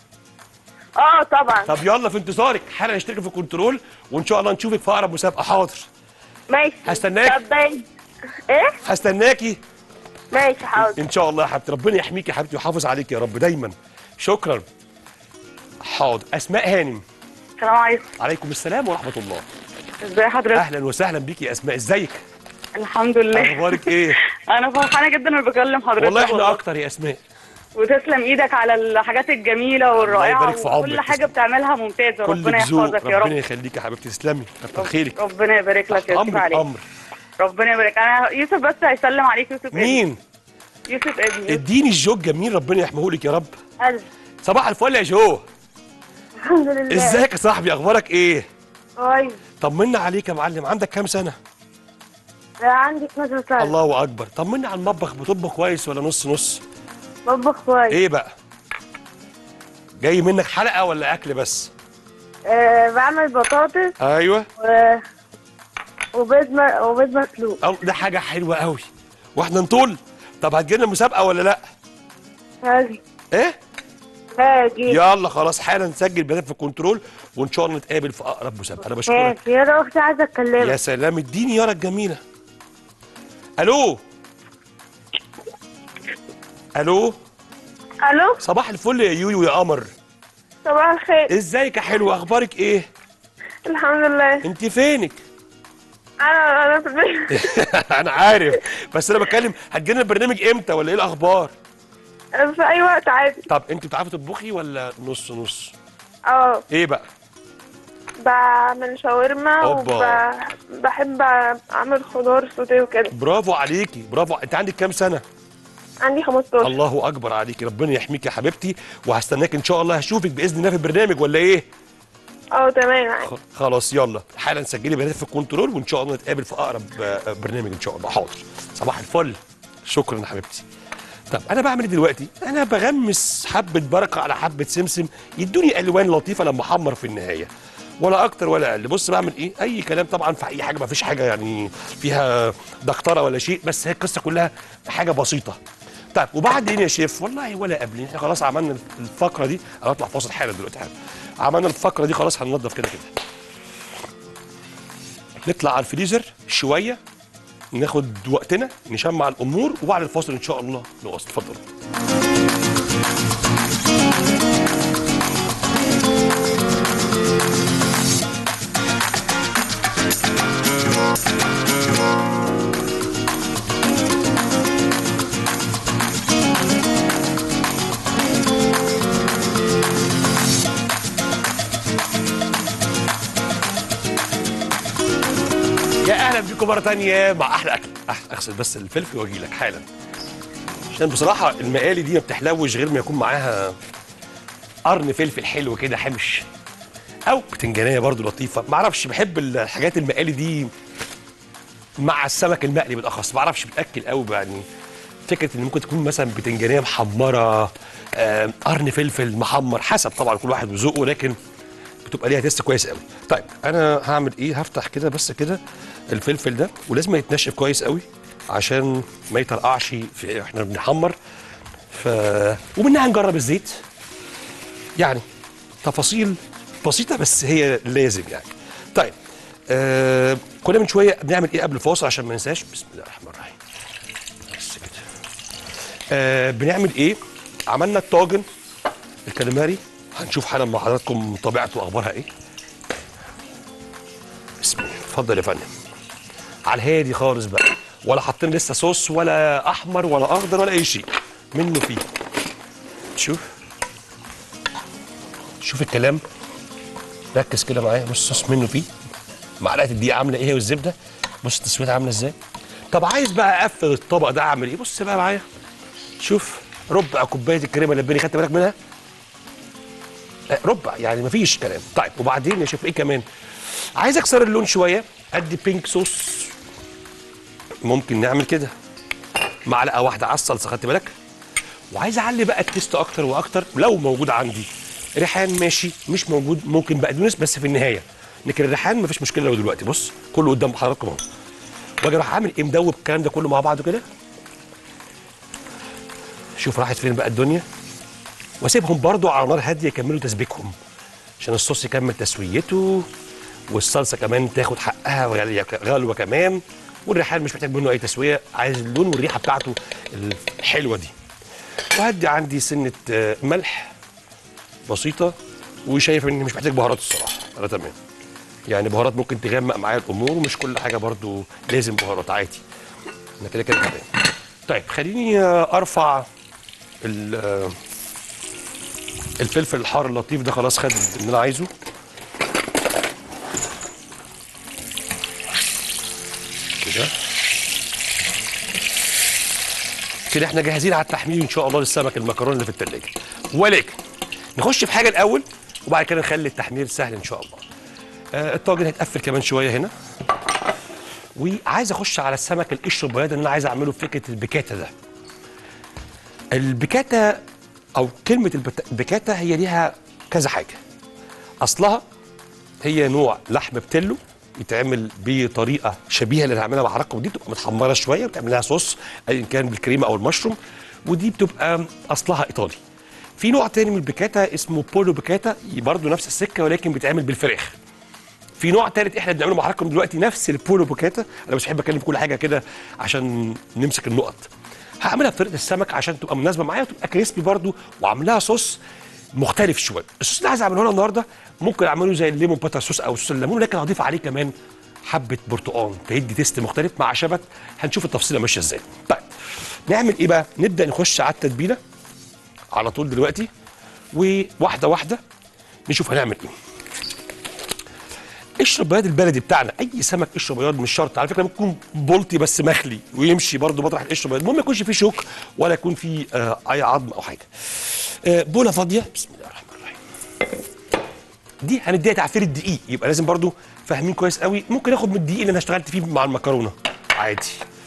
اه طبعا طب يلا في انتظارك حالا نشترك في الكنترول وان شاء الله نشوفك في اقرب مسابقه حاضر ماشي هستناك. طب باي. ايه؟ هستناكي ماشي حاضر ان شاء الله يا حبيبتي ربنا يحميك يا حبيبتي ويحافظ عليك يا رب دايما شكرا حاضر اسماء هانم السلام عليكم عليكم السلام ورحمه الله ازي حضرتك؟ اهلا وسهلا بيكي يا اسماء ازيك الحمد لله اخبارك ايه انا فرحانه جدا اني بكلم حضرتك والله احنا اكتر يا اسماء وتسلم ايدك على الحاجات الجميله والرائعه يبارك في عمرك. وكل حاجه بتعملها ممتازه ربنا كلك ذوق يحفظك يا ربنا رب يخليك يا حبيبتي تسلمي كتر خيرك ربنا يبارك لك يا يوسف امر عليك امر ربنا يبارك انا يوسف بس هيسلم عليك يوسف ابني مين يوسف ابني اديني الجوج جميل ربنا يحميه لك يا رب قلبي صباح الفل يا جو الحمد لله ازيك يا صاحبي اخبارك ايه كويس طمنا عليك يا معلم عندك كام سنه عندي 12 سنه الله اكبر طمنا على المطبخ بتطبخ كويس ولا نص نص بطبخ كويس ايه بقى جاي منك حلقه ولا اكل بس أه بعمل بطاطس ايوه و... وبيض م... وبيض مسلوق أو ده حاجه حلوه قوي واحنا نطول طب هتجيلنا مسابقه ولا لا هاجي ايه هاجي يلا خلاص حالا نسجل بيانات في الكنترول وان شاء الله نتقابل في اقرب مسابقه انا بشكرك ماشي يا اختي عايزه اتكلمك يا سلام اديني يارا الجميله الو الو الو صباح الفل يا يويو يا قمر صباح الخير ازيك يا حلو اخبارك ايه الحمد لله انت فينك انا انا في البيت انا عارف بس انا بتكلم هتجيلنا البرنامج امتى ولا ايه الاخبار في اي وقت عادي طب انت بتعرفي تطبخي ولا نص نص اه ايه بقى بعمل شاورما أوبا. وبحب اعمل خضار سوتيه وكده برافو عليكي برافو انت عندك كام سنه عندي 15 الله اكبر عليكي ربنا يحميك يا حبيبتي وهستناك ان شاء الله هشوفك باذن الله في البرنامج ولا ايه اه تمام عادي خ- خلاص يلا حالا سجلي بيانات في الكنترول وان شاء الله نتقابل في اقرب آه، برنامج ان شاء الله حاضر صباح الفل شكرا يا حبيبتي طب انا بعمل ايه دلوقتي انا بغمس حبه بركه على حبه سمسم يدوني الوان لطيفه لما احمر في النهايه ولا اكتر ولا اقل بص بعمل ايه اي كلام طبعا في اي حاجه ما فيش حاجه يعني فيها دكتوره ولا شيء بس هي القصه كلها حاجه بسيطه طيب وبعدين يا شيف والله ولا قبل احنا خلاص عملنا الفقره دي انا هطلع فاصل حالا دلوقتي حالا عملنا الفقره دي خلاص هننضف كده كده نطلع على الفريزر شويه ناخد وقتنا نشمع الامور وبعد الفاصل ان شاء الله نواصل اتفضل بيكم مره تانية مع احلى اكل أح- اغسل بس الفلفل واجي لك حالا عشان بصراحه المقالي دي ما بتحلوش غير ما يكون معاها قرن فلفل حلو كده حمش او بتنجانيه برضو لطيفه ما اعرفش بحب الحاجات المقالي دي مع السمك المقلي بالاخص ما اعرفش بتاكل قوي يعني فكره ان ممكن تكون مثلا بتنجانيه محمره آم، قرن فلفل محمر حسب طبعا كل واحد وذوقه لكن بتبقى ليها تيست كويس قوي طيب انا هعمل ايه هفتح كده بس كده الفلفل ده ولازم يتنشف كويس قوي عشان ما يطرقعش في احنا بنحمر ف ومنها نجرب الزيت يعني تفاصيل بسيطه بس هي لازم يعني طيب آه كنا من شويه بنعمل ايه قبل الفاصل عشان ما ننساش بسم الله الرحمن الرحيم بس كده آه بنعمل ايه عملنا الطاجن الكاليماري هنشوف حالا مع حضراتكم طبيعته واخبارها ايه بسم الله اتفضل يا فندم على الهادي خالص بقى ولا حاطين لسه صوص ولا احمر ولا اخضر ولا اي شيء منه فيه شوف شوف الكلام ركز كده معايا بص الصوص منه فيه معلقه الدقيق عامله ايه والزبده بص التسويه عامله ازاي طب عايز بقى اقفل الطبق ده اعمل ايه بص بقى معايا شوف ربع كوبايه الكريمه اللباني خدت بالك منها آه، ربع يعني مفيش كلام طيب وبعدين يا شوف ايه كمان عايز اكسر اللون شويه ادي بينك صوص ممكن نعمل كده معلقه واحده على الصلصه خدت بالك وعايز اعلي بقى التيست اكتر واكتر لو موجود عندي ريحان ماشي مش موجود ممكن بقدونس بس في النهايه لكن الريحان مفيش مشكله لو دلوقتي بص كله قدام حضراتكم اهو واجي اروح عامل ايه مدوب الكلام ده كله مع بعضه كده شوف راحت فين بقى الدنيا واسيبهم برضو على نار هاديه يكملوا تسبيكهم عشان الصوص يكمل تسويته والصلصه كمان تاخد حقها وغالية- غلوه كمان والريحان مش محتاج منه اي تسويه عايز اللون والريحه بتاعته الحلوه دي وهدي عندي سنه آه، ملح بسيطه وشايف اني مش محتاج بهارات الصراحه انا تمام يعني بهارات ممكن تغمق معايا الامور ومش كل حاجه برضو لازم بهارات عادي انا كده كده تمام طيب خليني آه، ارفع ال- آه، الفلفل الحار اللطيف ده خلاص خد اللي انا عايزه كده كده احنا جاهزين على التحميل ان شاء الله للسمك المكرونه اللي في التلاجة ولكن نخش في حاجه الاول وبعد كده نخلي التحميل سهل ان شاء الله آه الطاجن هيتقفل كمان شويه هنا وعايز اخش على السمك القشر البياض اللي انا عايز اعمله في فكره البكاته ده البكاته او كلمه البت- البكاته هي ليها كذا حاجه اصلها هي نوع لحم بتلو يتعمل بطريقه شبيهه اللي هنعملها مع حضراتكم دي بتبقى متحمره شويه بتعمل لها صوص ايا كان بالكريمه او المشروم ودي بتبقى اصلها ايطالي في نوع تاني من البكاتا اسمه بولو بكاتا برضه نفس السكه ولكن بيتعمل بالفراخ في نوع تالت احنا بنعمله مع حضراتكم دلوقتي نفس البولو بوكاتا انا مش بحب اتكلم في كل حاجه كده عشان نمسك النقط هعملها بطريقه السمك عشان تبقى مناسبه معايا وتبقى كريسبي برضو وعاملاها صوص مختلف شويه الصوص اللي عايز اعمله لها النهارده ممكن اعمله زي الليمون باتر صوص او صوص الليمون لكن هضيف عليه كمان حبه برتقال تدي تيست مختلف مع شبت هنشوف التفصيله ماشيه ازاي طيب نعمل ايه بقى نبدا نخش على التتبيله على طول دلوقتي وواحده واحده نشوف هنعمل ايه قشر البياض البلدي بتاعنا اي سمك قشر بياض مش شرط على فكره ممكن يكون بولتي بس مخلي ويمشي برضه مطرح القشر البياض المهم ما يكونش فيه شوك ولا يكون فيه آه اي عظم او حاجه آه بوله فاضيه بسم الله الرحمن الرحيم دي هنديها تعفير الدقيق يبقى لازم برضه فاهمين كويس قوي ممكن اخد من الدقيق اللي انا اشتغلت فيه مع المكرونه عادي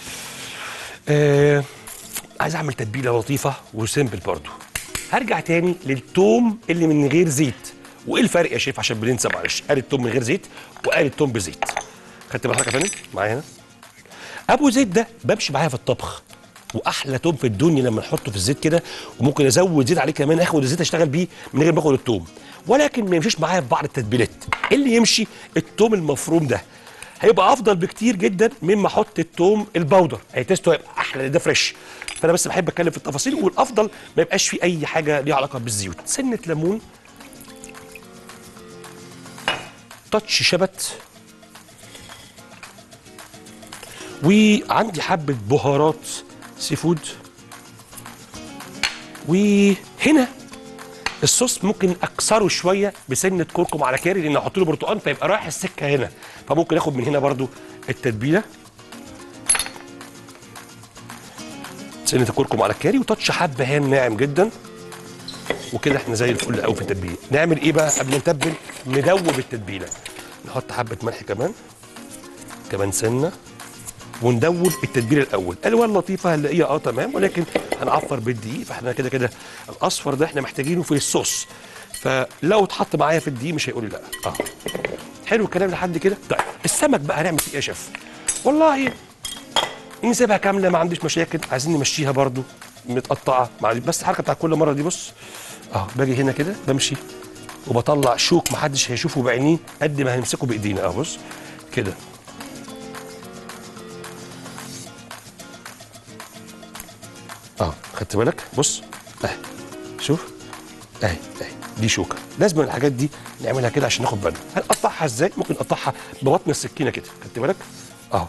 آه عايز اعمل تتبيله لطيفه وسيمبل برضه هرجع تاني للتوم اللي من غير زيت وايه الفرق يا شيف عشان بننسى معلش قال التوم من غير زيت وقال التوم بزيت خدت بالك يا فندم معايا هنا ابو زيت ده بمشي معايا في الطبخ واحلى توم في الدنيا لما نحطه في الزيت كده وممكن ازود زيت عليه كمان اخد الزيت اشتغل بيه من غير ما اخد التوم ولكن ما يمشيش معايا في بعض التتبيلات اللي يمشي التوم المفروم ده هيبقى افضل بكتير جدا مما احط التوم البودر هي تيستو هيبقى احلى لأن ده فريش فانا بس بحب اتكلم في التفاصيل والافضل ما يبقاش فيه اي حاجه ليها علاقه بالزيوت سنه ليمون تاتش شبت وعندي حبه بهارات سي فود وهنا الصوص ممكن اكسره شويه بسنه كركم على كاري لان احط له برتقال فيبقى رايح السكه هنا فممكن اخد من هنا برضو التتبيله سنه الكركم على الكاري وتاتش حبهان ناعم جدا وكده احنا زي الفل قوي في التتبيله نعمل ايه بقى قبل ما نتبل ندوب التتبيله نحط حبه ملح كمان كمان سنه وندوب التتبيله الاول الوان لطيفه هنلاقيها اه تمام ولكن هنعفر بالدقيق فاحنا كده كده الاصفر ده احنا محتاجينه في الصوص فلو اتحط معايا في الدقيق مش هيقول لي لا اه حلو الكلام لحد كده طيب السمك بقى هنعمل فيه ايه يا شيف والله نسيبها كامله ما عنديش مشاكل عايزين نمشيها برضو متقطعه مع بس الحركه بتاع كل مره دي بص اه باجي هنا كده بمشي وبطلع شوك محدش هيشوفه بعينيه قد ما هنمسكه بايدينا اه بص كده اه خدت بالك بص اهي شوف اهي اهي دي شوكه لازم الحاجات دي نعملها كده عشان ناخد بالنا هنقطعها ازاي ممكن نقطعها ببطن السكينه كده خدت بالك اه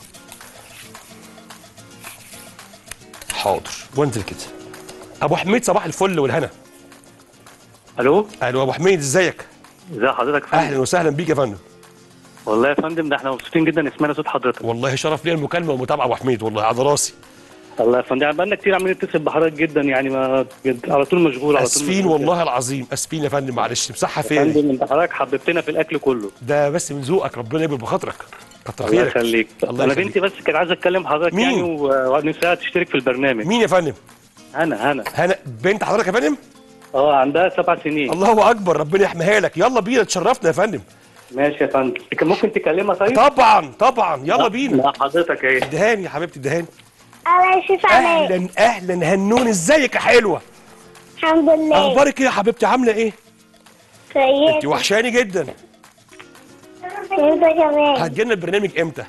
حاضر وانزل كده ابو حميد صباح الفل والهنا الو اهلا ابو حميد ازيك ازي حضرتك يا فندم اهلا وسهلا بيك يا فندم والله يا فندم ده احنا مبسوطين جدا سمعنا صوت حضرتك والله شرف لي المكالمه والمتابعه ابو حميد والله على راسي الله يا فندم يعني بقالنا كتير عمالين نتصل بحضرتك جدا يعني ما بجد على طول مشغول على طول اسفين مشغول. والله العظيم اسفين يا فندم معلش مسحها يا فين فندم انت حضرتك حببتنا في الاكل كله ده بس من ذوقك ربنا يكبر بخاطرك كتر الله خيرك يخليك الله انا يخليك. بنتي بس كانت عايزه اتكلم حضرتك مين؟ يعني و- ونفسها تشترك في البرنامج مين يا فندم هنا هنا هنا بنت حضرتك يا فندم اه عندها سبع سنين الله اكبر ربنا يحميها لك يلا بينا تشرفنا يا فندم ماشي يا فندم كان ممكن تكلمها طيب طبعا طبعا يلا بينا مع حضرتك ايه ادهاني يا حبيبتي ادهاني الله يشوف عليك اهلا اهلا هنون ازيك يا حلوه الحمد لله اخبارك ايه يا حبيبتي عامله ايه انت كويس وحشاني جدا انت كمان هتجينا البرنامج امتى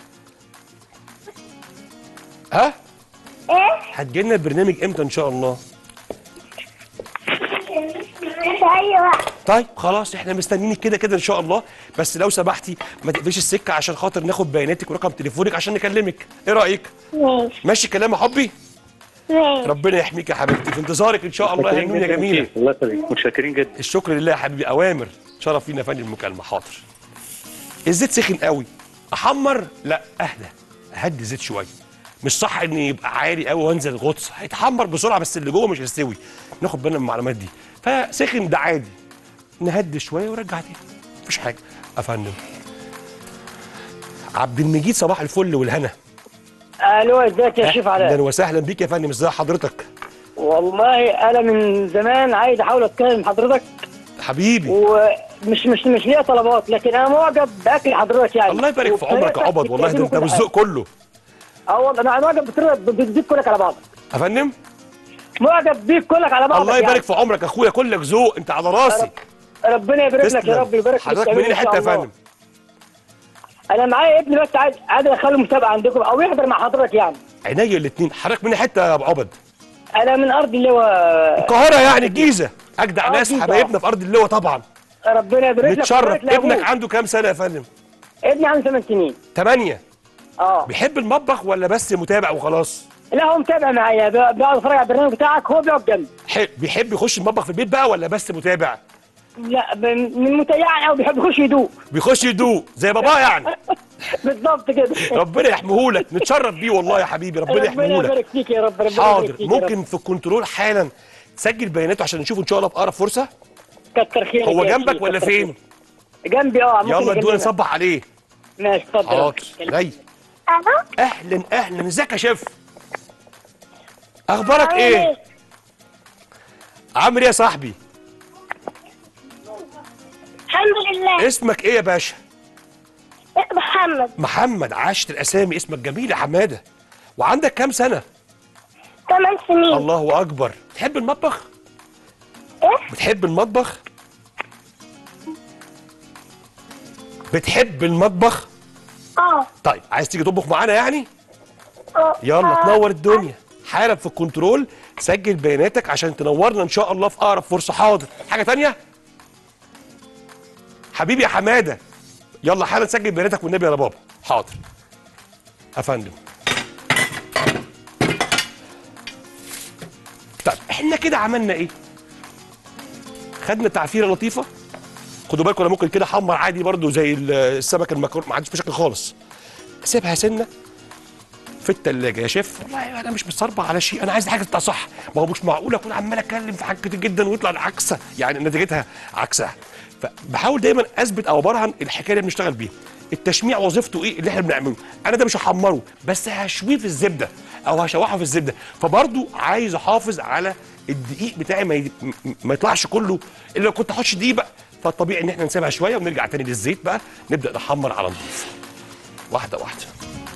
ها ايه هتجينا البرنامج امتى ان شاء الله في اي وقت طيب خلاص احنا مستنيينك كده كده ان شاء الله بس لو سمحتي ما تقفليش السكه عشان خاطر ناخد بياناتك ورقم تليفونك عشان نكلمك ايه رايك ماشي ماشي كلام يا حبي ماشي ربنا يحميك يا حبيبتي في انتظارك ان شاء الله يا متشكرين هنون يا جداً جميله ليك. الله يخليك متشكرين جدا الشكر لله يا حبيبي اوامر شرف لينا فني المكالمه حاضر الزيت سخن قوي احمر لا اهدى اهدي الزيت شويه مش صح ان يبقى عالي قوي وانزل غطس هيتحمر بسرعه بس اللي جوه مش هيستوي ناخد بالنا من المعلومات دي فسخن ده عادي نهدي شويه ورجع تاني مفيش حاجه يا فندم عبد المجيد صباح الفل والهنا الو ازيك يا شيف اهلا علاء وسهلا بيك يا فندم ازي حضرتك والله انا من زمان عايز احاول اتكلم حضرتك حبيبي ومش مش مش ليا طلبات لكن انا معجب باكل حضرتك يعني الله يبارك في عمرك يا وبطريقتك عبد والله ده في انت التقديم وكل بالذوق كله حاجة. اه والله انا معجب بطريقتك بتديك كلك على بعضك يا فندم معجب بيك كلك على بعضك الله يبارك يعني. في عمرك يا اخويا كلك ذوق انت على راسي ربنا يبارك لك يا رب يبارك في حضرتك التأمين منين إن شاء حته يا الله. فندم انا معايا ابني بس عايز عايز ادخله مسابقه عندكم او يحضر مع حضرتك يعني عينيا الاثنين حضرتك منين حته يا ابو عبد انا من ارض اللواء القاهره يعني الجيزه اجدع آه، ناس الجيزة، حبايبنا آه. في ارض اللواء طبعا ربنا يبارك لك نتشرف ويبارك لأبوك. ابنك عنده كام سنه يا فندم ابني عنده 8 سنين ثمانية اه بيحب المطبخ ولا بس متابع وخلاص لا هو متابع معايا بقعد اتفرج على البرنامج بتاعك هو بيقعد جنبي حب. بيحب يخش المطبخ في البيت بقى ولا بس متابع لا ب- من متيعن او بيحب يخش يدوق بيخش يدوق زي باباه يعني بالظبط كده ربنا يحميهولك نتشرف بيه والله يا حبيبي ربنا ربنا يحميهولك يبارك فيك يا رب ربنا حاضر يبارك فيك يا رب. ممكن في الكنترول حالا تسجل بياناته عشان نشوفه ان شاء الله في اقرب فرصه كتر خيرك هو يا جنبك شيخ، ولا كتر فين خيرك. جنبي اه ممكن يلا ادونا يكلمك. نصبح عليه ماشي اتفضل حاضر جاي الو اهلا اهلا ازيك يا شيف اخبارك ايه عامل ايه يا صاحبي الحمد لله اسمك ايه يا باشا محمد محمد عاشت الاسامي اسمك جميل يا حماده وعندك كام سنه 8 سنين الله اكبر بتحب المطبخ ايه بتحب المطبخ بتحب المطبخ اه طيب عايز تيجي تطبخ معانا يعني اه يلا آه. تنور الدنيا حالا في الكنترول سجل بياناتك عشان تنورنا ان شاء الله في اقرب فرصه حاضر حاجه تانية حبيبي يا حماده يلا حالا سجل بياناتك والنبي يا بابا حاضر يا فندم طيب احنا كده عملنا ايه خدنا تعفيره لطيفه خدوا بالكم انا ممكن كده احمر عادي برضو زي ال- السمك المكرونه ما عنديش مشاكل خالص اسيبها سنه في التلاجة يا شيف والله انا مش متصربع على شيء انا عايز حاجه تطلع صح ما هو مش معقول اكون عمال اتكلم في حاجات كتير جدا ويطلع العكسه يعني نتيجتها عكسها فبحاول دايما اثبت او ابرهن الحكايه اللي بنشتغل بيها التشميع وظيفته ايه اللي احنا بنعمله انا ده مش هحمره بس هشويه في الزبده او هشوحه في الزبده فبرضو عايز احافظ على الدقيق بتاعي ما, ي... م- ما يطلعش كله الا لو كنت احطش دقيق بقى فالطبيعي ان احنا نسيبها شويه ونرجع تاني للزيت بقى نبدا نحمر على نضيف واحده واحده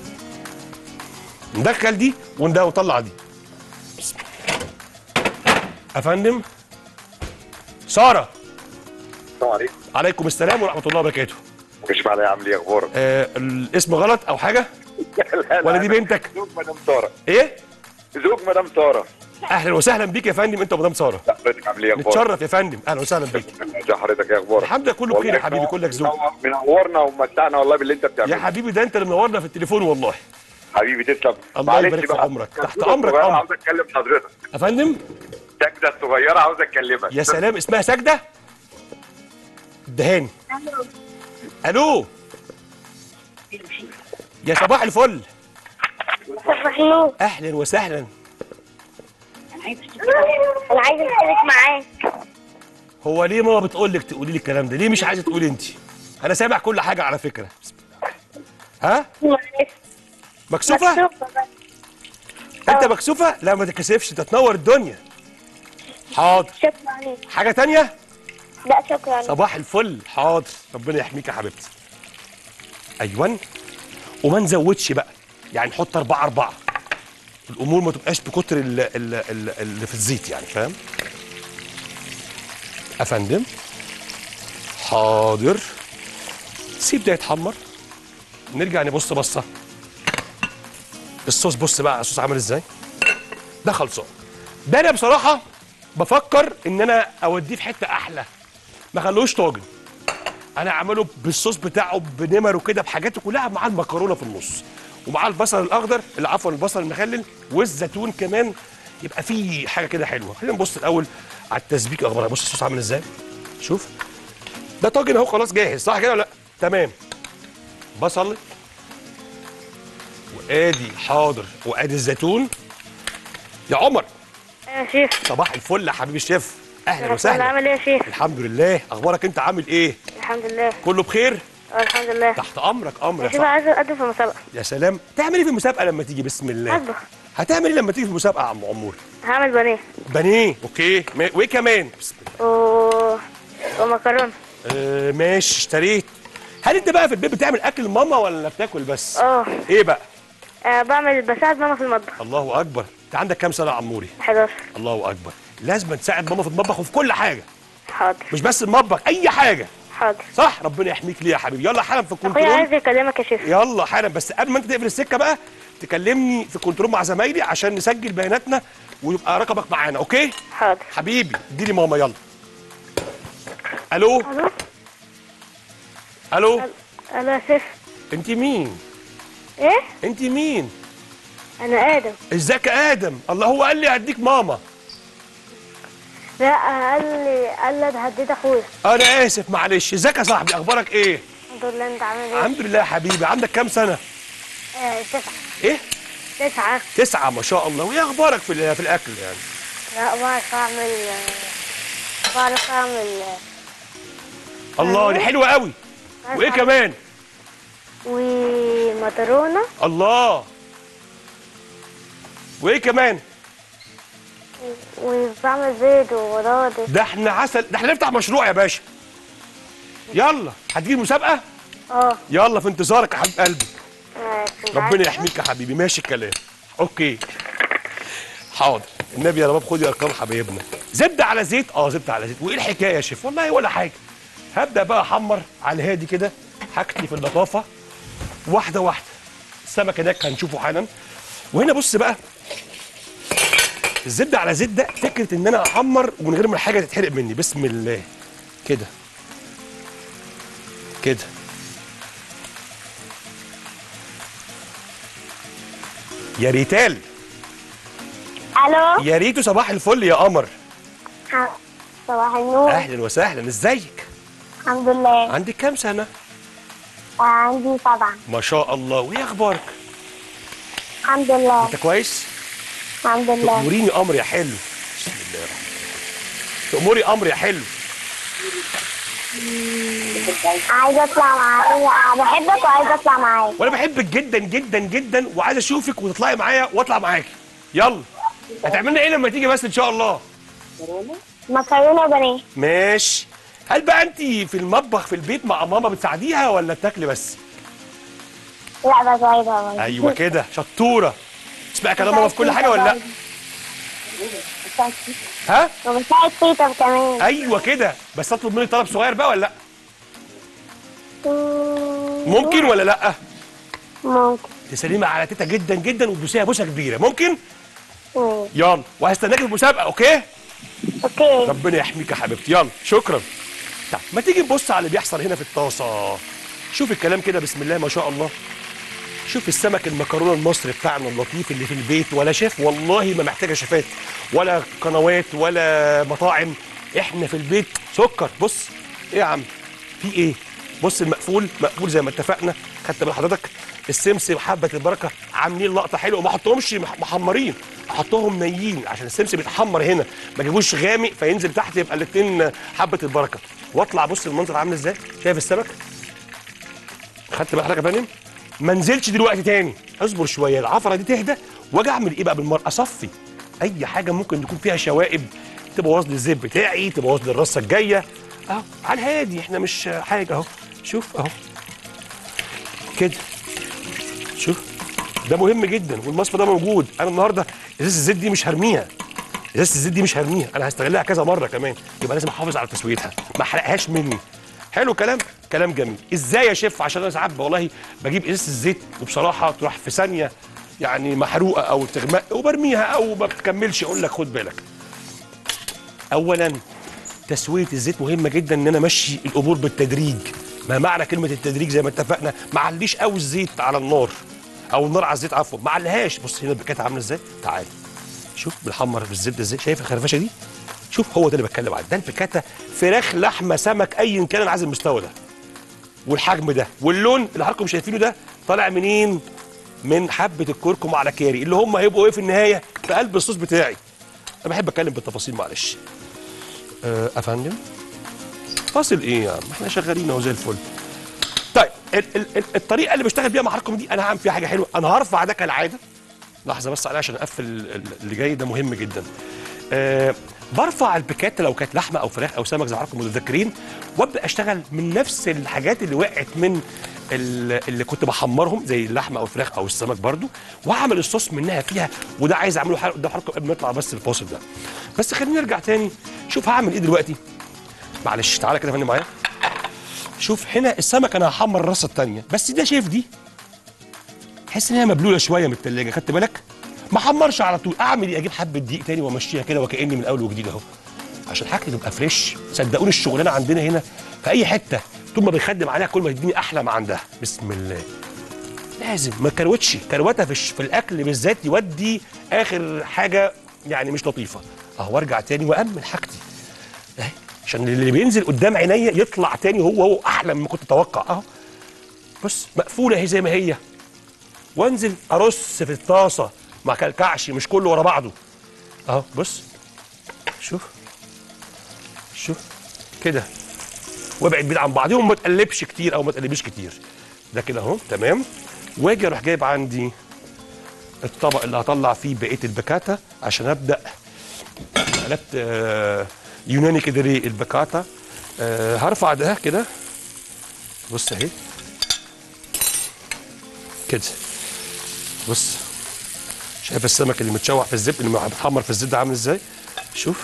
ندخل دي ونده ونطلع دي بسم الله. افندم ساره السلام عليكم عليكم السلام ورحمه الله وبركاته مش معلي عامل ايه اخبارك؟ آه الاسم غلط او حاجه لا، ولا لا، دي أنا بنتك زوج مدام ساره ايه زوج مدام ساره اهلا وسهلا بيك يا فندم انت ومدام ساره لا، حضرتك عامل ايه اخبارك؟ نتشرف يا فندم اهلا وسهلا بيك ازي حضرتك ايه اخبارك؟ الحمد لله كله بخير يا حبيبي كلك ذوق منور- منورنا ومتعنا والله باللي انت يا بتعمله حبيبي ده انت اللي منورنا في التليفون والله حبيبي تسلم الله معلش يبارك في بقى، عمرك. كان تحت صورة أمرك، صغيرة أمر. عاوز اتكلم حضرتك يا فندم سجده الصغيره عاوز اكلمك يا سلام اسمها سجده الدهاني الو يا صباح الفل صباح النور اهلا وسهلا انا عايزه اشترك معاك هو ليه ماما بتقول لك تقولي لي الكلام ده ليه مش عايزه تقولي انت انا سامع كل حاجه على فكره بسم الله. ها معلش مكسوفه مكسوفة بس. انت مكسوفه لا ما تتكسفش انت تنور الدنيا حاضر شكرا حاجه تانية لا شكرا صباح الفل حاضر ربنا يحميك يا حبيبتي ايوه وما نزودش بقى يعني نحط أربعة أربعة الأمور ما تبقاش بكتر ال- ال- ال- اللي في الزيت يعني فاهم أفندم حاضر سيب ده يتحمر نرجع نبص بصة الصوص بص بقى الصوص عامل ازاي ده خلصان ده انا بصراحة بفكر ان انا اوديه في حتة احلى ما خلوش طاجن انا اعمله بالصوص بتاعه بنمره كده بحاجاته كلها مع المكرونه في النص ومع البصل الاخضر اللي عفوا البصل المخلل والزيتون كمان يبقى فيه حاجه كده حلوه خلينا نبص الاول على التسبيك اخبارها بص الصوص عامل ازاي شوف ده طاجن اهو خلاص جاهز صح كده ولا لا تمام بصل وادي حاضر وادي الزيتون يا عمر يا شيخ صباح الفل يا حبيبي الشيف اهلا انا وسهلا عامل ايه يا شيخ الحمد لله اخبارك انت عامل ايه الحمد لله كله بخير اه الحمد لله تحت امرك امر يا يا شيخ صاحبي عايزه اقدم في مسابقه يا سلام تعمل ايه في المسابقه لما تيجي بسم الله اطبخ هتعمل ايه لما تيجي في المسابقه يا عم عمور هعمل بانيه بانيه اوكي ما... وايه كمان بسم الله و... ومكرونه آه ماشي اشتريت هل انت بقى في البيت بتعمل اكل ماما ولا بتاكل بس اه ايه بقى آه، بعمل بساعد ماما في المطبخ الله اكبر انت عندك كام سنه يا عموري 11 الله اكبر لازم تساعد ماما في المطبخ وفي كل حاجه حاضر مش بس المطبخ اي حاجه حاضر صح ربنا يحميك ليه يا حبيبي يلا حالا في اخويا الكنترول عايز يكلمك يا شيخ يلا حالا بس قبل ما انت تقفل السكه بقى تكلمني في كنترول مع زمايلي عشان نسجل بياناتنا ويبقى رقمك معانا اوكي حاضر حبيبي اديني ماما يلا الو الو الو الو يا شيخ انت مين ايه انت مين انا ادم ازيك يا ادم الله هو قال لي هديك ماما لا قال لي قال لي ده هديت اخويا انا اسف معلش ازيك يا صاحبي اخبارك ايه الحمد لله انت عامل ايه الحمد لله يا حبيبي عندك كام سنه آه، تسعة ايه تسعة تسعة ما شاء الله وايه اخبارك في ال- في الاكل يعني لا بعرف اعمل آه، بعرف اعمل آه، الله دي حلوه قوي بعرف وايه أعمل- كمان ومكرونة الله وايه كمان وبعمل بيض وبطاطس ده احنا عسل ده احنا نفتح مشروع يا باشا يلا هتجيب مسابقه اه يلا في انتظارك يا حبيب قلبي آه، كنت ربنا عايزة- يحميك يا حبيبي ماشي الكلام اوكي حاضر النبي يا رباب خدي ارقام حبايبنا زبده على زيت اه زبده على زيت وايه الحكايه يا شيف والله ولا حاجه هبدا بقى احمر على الهادي كده حاجتي في اللطافه واحده واحده السمك هناك هنشوفه حالا وهنا بص بقى الزبده على زيت ده فكره ان انا احمر ومن غير ما الحاجه تتحرق مني بسم الله كده كده يا ريتال الو يا ريتو صباح الفل يا قمر ح- صباح النور اهلا وسهلا ازيك الحمد لله عندك كام سنه آه، عندي سبعة ما شاء الله وايه اخبارك الحمد لله انت كويس الحمد لله تأمريني امر يا حلو بسم الله الرحمن الرحيم تأمري امر يا حلو عايزة اطلع معاك بحبك وعايزة اطلع معاك وانا بحبك جدا جدا جدا وعايز اشوفك وتطلعي معايا واطلع معاكي يلا هتعملنا ايه لما تيجي بس ان شاء الله مكرونة وبانيه ماشي هل بقى انت في المطبخ في البيت مع ماما بتساعديها ولا بتاكلي بس لا بساعدها برضه ايوه كده شطوره تسمعي كلام ماما في كل حاجه ولا لا ها وبساعد تيتا كمان ايوه كده بس اطلب مني طلب صغير بقى ولا لا ممكن ولا لا ممكن تسلمي على تيتا جدا جدا وتبوسيها بوسه كبيره ممكن مم. يلا وهستناكي في المسابقه اوكي اوكي ربنا يحميك يا حبيبتي يلا شكرا طب ما تيجي نبص على اللي بيحصل هنا في الطاسه شوف الكلام كده بسم الله ما شاء الله شوف السمك المكرونه المصري بتاعنا اللطيف اللي في البيت ولا شيف والله ما محتاجه شيفات ولا قنوات ولا مطاعم احنا في البيت سكر بص ايه يا عم في ايه بص المقفول مقفول زي ما اتفقنا خدت بال حضرتك السمسم وحبه البركه عاملين لقطه حلوه وما حطهمش مح- محمرين احطهم نيين عشان السمسم يتحمر هنا ما جيبوش غامق فينزل تحت يبقى الاثنين حبه البركه واطلع بص المنظر عامل ازاي شايف السمك خدت بال حضرتك يا فندم ما انزلش دلوقتي تاني اصبر شويه العفره دي تهدى واجي اعمل ايه بقى بالمره اصفي اي حاجه ممكن تكون فيها شوائب تبوظ لي الزيت بتاعي تبوظ لي الرصه الجايه اهو على الهادي احنا مش حاجه اهو شوف اهو كده شوف ده مهم جدا والمصفى ده موجود انا النهارده ازازه الزيت دي مش هرميها ازازه الزيت دي مش هرميها انا هستغلها كذا مره كمان يبقى لازم احافظ على تسويتها ما احرقهاش مني حلو كلام كلام جميل ازاي يا شيف عشان انا ساعات والله بجيب ازازه الزيت وبصراحه تروح في ثانيه يعني محروقه او تغمق وبرميها او ما بتكملش اقول لك خد بالك اولا تسويه الزيت مهمه جدا ان انا امشي الامور بالتدريج ما معنى كلمه التدريج زي ما اتفقنا ما عليش قوي الزيت على النار او النار على الزيت عفوا ما عليهاش بص هنا البكات عامله ازاي تعال شوف بنحمر بالزيت ده ازاي شايف الخرفشه دي شوف هو ده اللي بتكلم عنه ده البكاته فراخ لحمه سمك ايا كان انا عايز المستوى ده والحجم ده واللون اللي حضراتكم شايفينه ده طالع منين من حبه الكركم على كاري اللي هم هيبقوا ايه في النهايه في قلب الصوص بتاعي انا بحب اتكلم بالتفاصيل معلش أه افندم فاصل ايه يا عم احنا شغالين اهو زي الفل طيب ال ال ال الطريقه اللي بشتغل بيها مع حضراتكم دي انا هعمل فيها حاجه حلوه انا هرفع ده كالعاده لحظه بس عليا عشان اقفل ال- ال- اللي جاي ده مهم جدا أه برفع البيكات لو كانت لحمه او فراخ او سمك زي ما حضراتكم متذكرين وابدا اشتغل من نفس الحاجات اللي وقعت من ال- اللي كنت بحمرهم زي اللحمه او الفراخ او السمك برضو واعمل الصوص منها فيها وده عايز اعمله حلقه قدام حضراتكم قبل ما نطلع بس الفاصل ده بس خليني نرجع تاني شوف هعمل ايه دلوقتي معلش تعالى كده يا فندم معايا شوف هنا السمك انا هحمر الراسه التانيه بس ده شايف دي تحس ان هي مبلوله شويه من التلاجه خدت بالك ما حمرش على طول اعمل ايه اجيب حبه دقيق تاني وامشيها كده وكاني من اول وجديد اهو عشان حاجتي تبقى فريش صدقوني الشغلانه عندنا هنا في اي حته طول ما بيخدم عليها كل ما تديني احلى ما عندها بسم الله لازم ما كروتش كروته في, الش- في الاكل بالذات يودي اخر حاجه يعني مش لطيفه اهو وارجع تاني وامن حاجتي اهي عشان اللي بينزل قدام عينيا يطلع تاني هو هو احلى مما كنت اتوقع اهو بص مقفوله اهي زي ما هي وانزل ارص في الطاسه ما كلكعش مش كله ورا بعضه اهو بص شوف شوف كده وابعد بعيد عن بعضهم ما تقلبش كتير او ما تقلبيش كتير ده كده اهو تمام واجي اروح جايب عندي الطبق اللي هطلع فيه بقيه البكاتا عشان ابدا قلبت آه، يوناني كده ليه البكاتا آه، هرفع ده كده بص اهي كده بص شايف السمك اللي متشوح في الزبده اللي متحمر في الزبده عامل ازاي شوف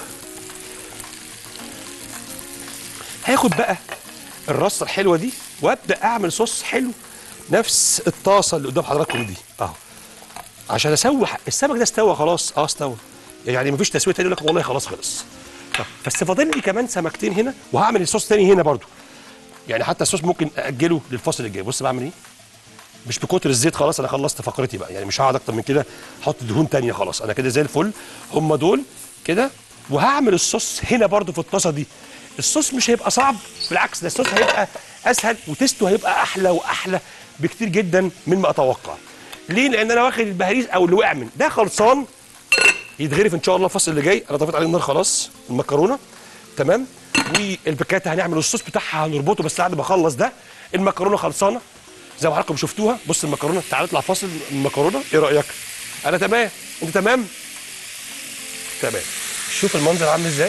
هاخد بقى الرصه الحلوه دي وابدا اعمل صوص حلو نفس الطاسه اللي قدام حضراتكم دي اهو عشان اسوح السمك ده استوى خلاص اه استوى يعني مفيش تسويه تاني يقول لك والله خلاص خلص طب بس فاضل لي كمان سمكتين هنا وهعمل الصوص تاني هنا برضو يعني حتى الصوص ممكن اجله للفصل الجاي بص بعمل ايه مش بكتر الزيت خلاص انا خلصت فقرتي بقى يعني مش هقعد اكتر من كده احط دهون تانية خلاص انا كده زي الفل هم دول كده وهعمل الصوص هنا برضو في الطاسه دي الصوص مش هيبقى صعب بالعكس ده الصوص هيبقى اسهل وتستو هيبقى احلى واحلى بكتير جدا مما اتوقع ليه لان انا واخد البهاريز او اللي وقع من ده خلصان يتغرف ان شاء الله الفصل اللي جاي انا طفيت عليه النار خلاص المكرونه تمام والبكاته هنعمل الصوص بتاعها هنربطه بس بعد ما اخلص ده المكرونه خلصانه زي ما حضراتكم شفتوها بص المكرونه تعالى نطلع فاصل المكرونه ايه رايك انا تمام انت تمام تمام شوف المنظر عامل ازاي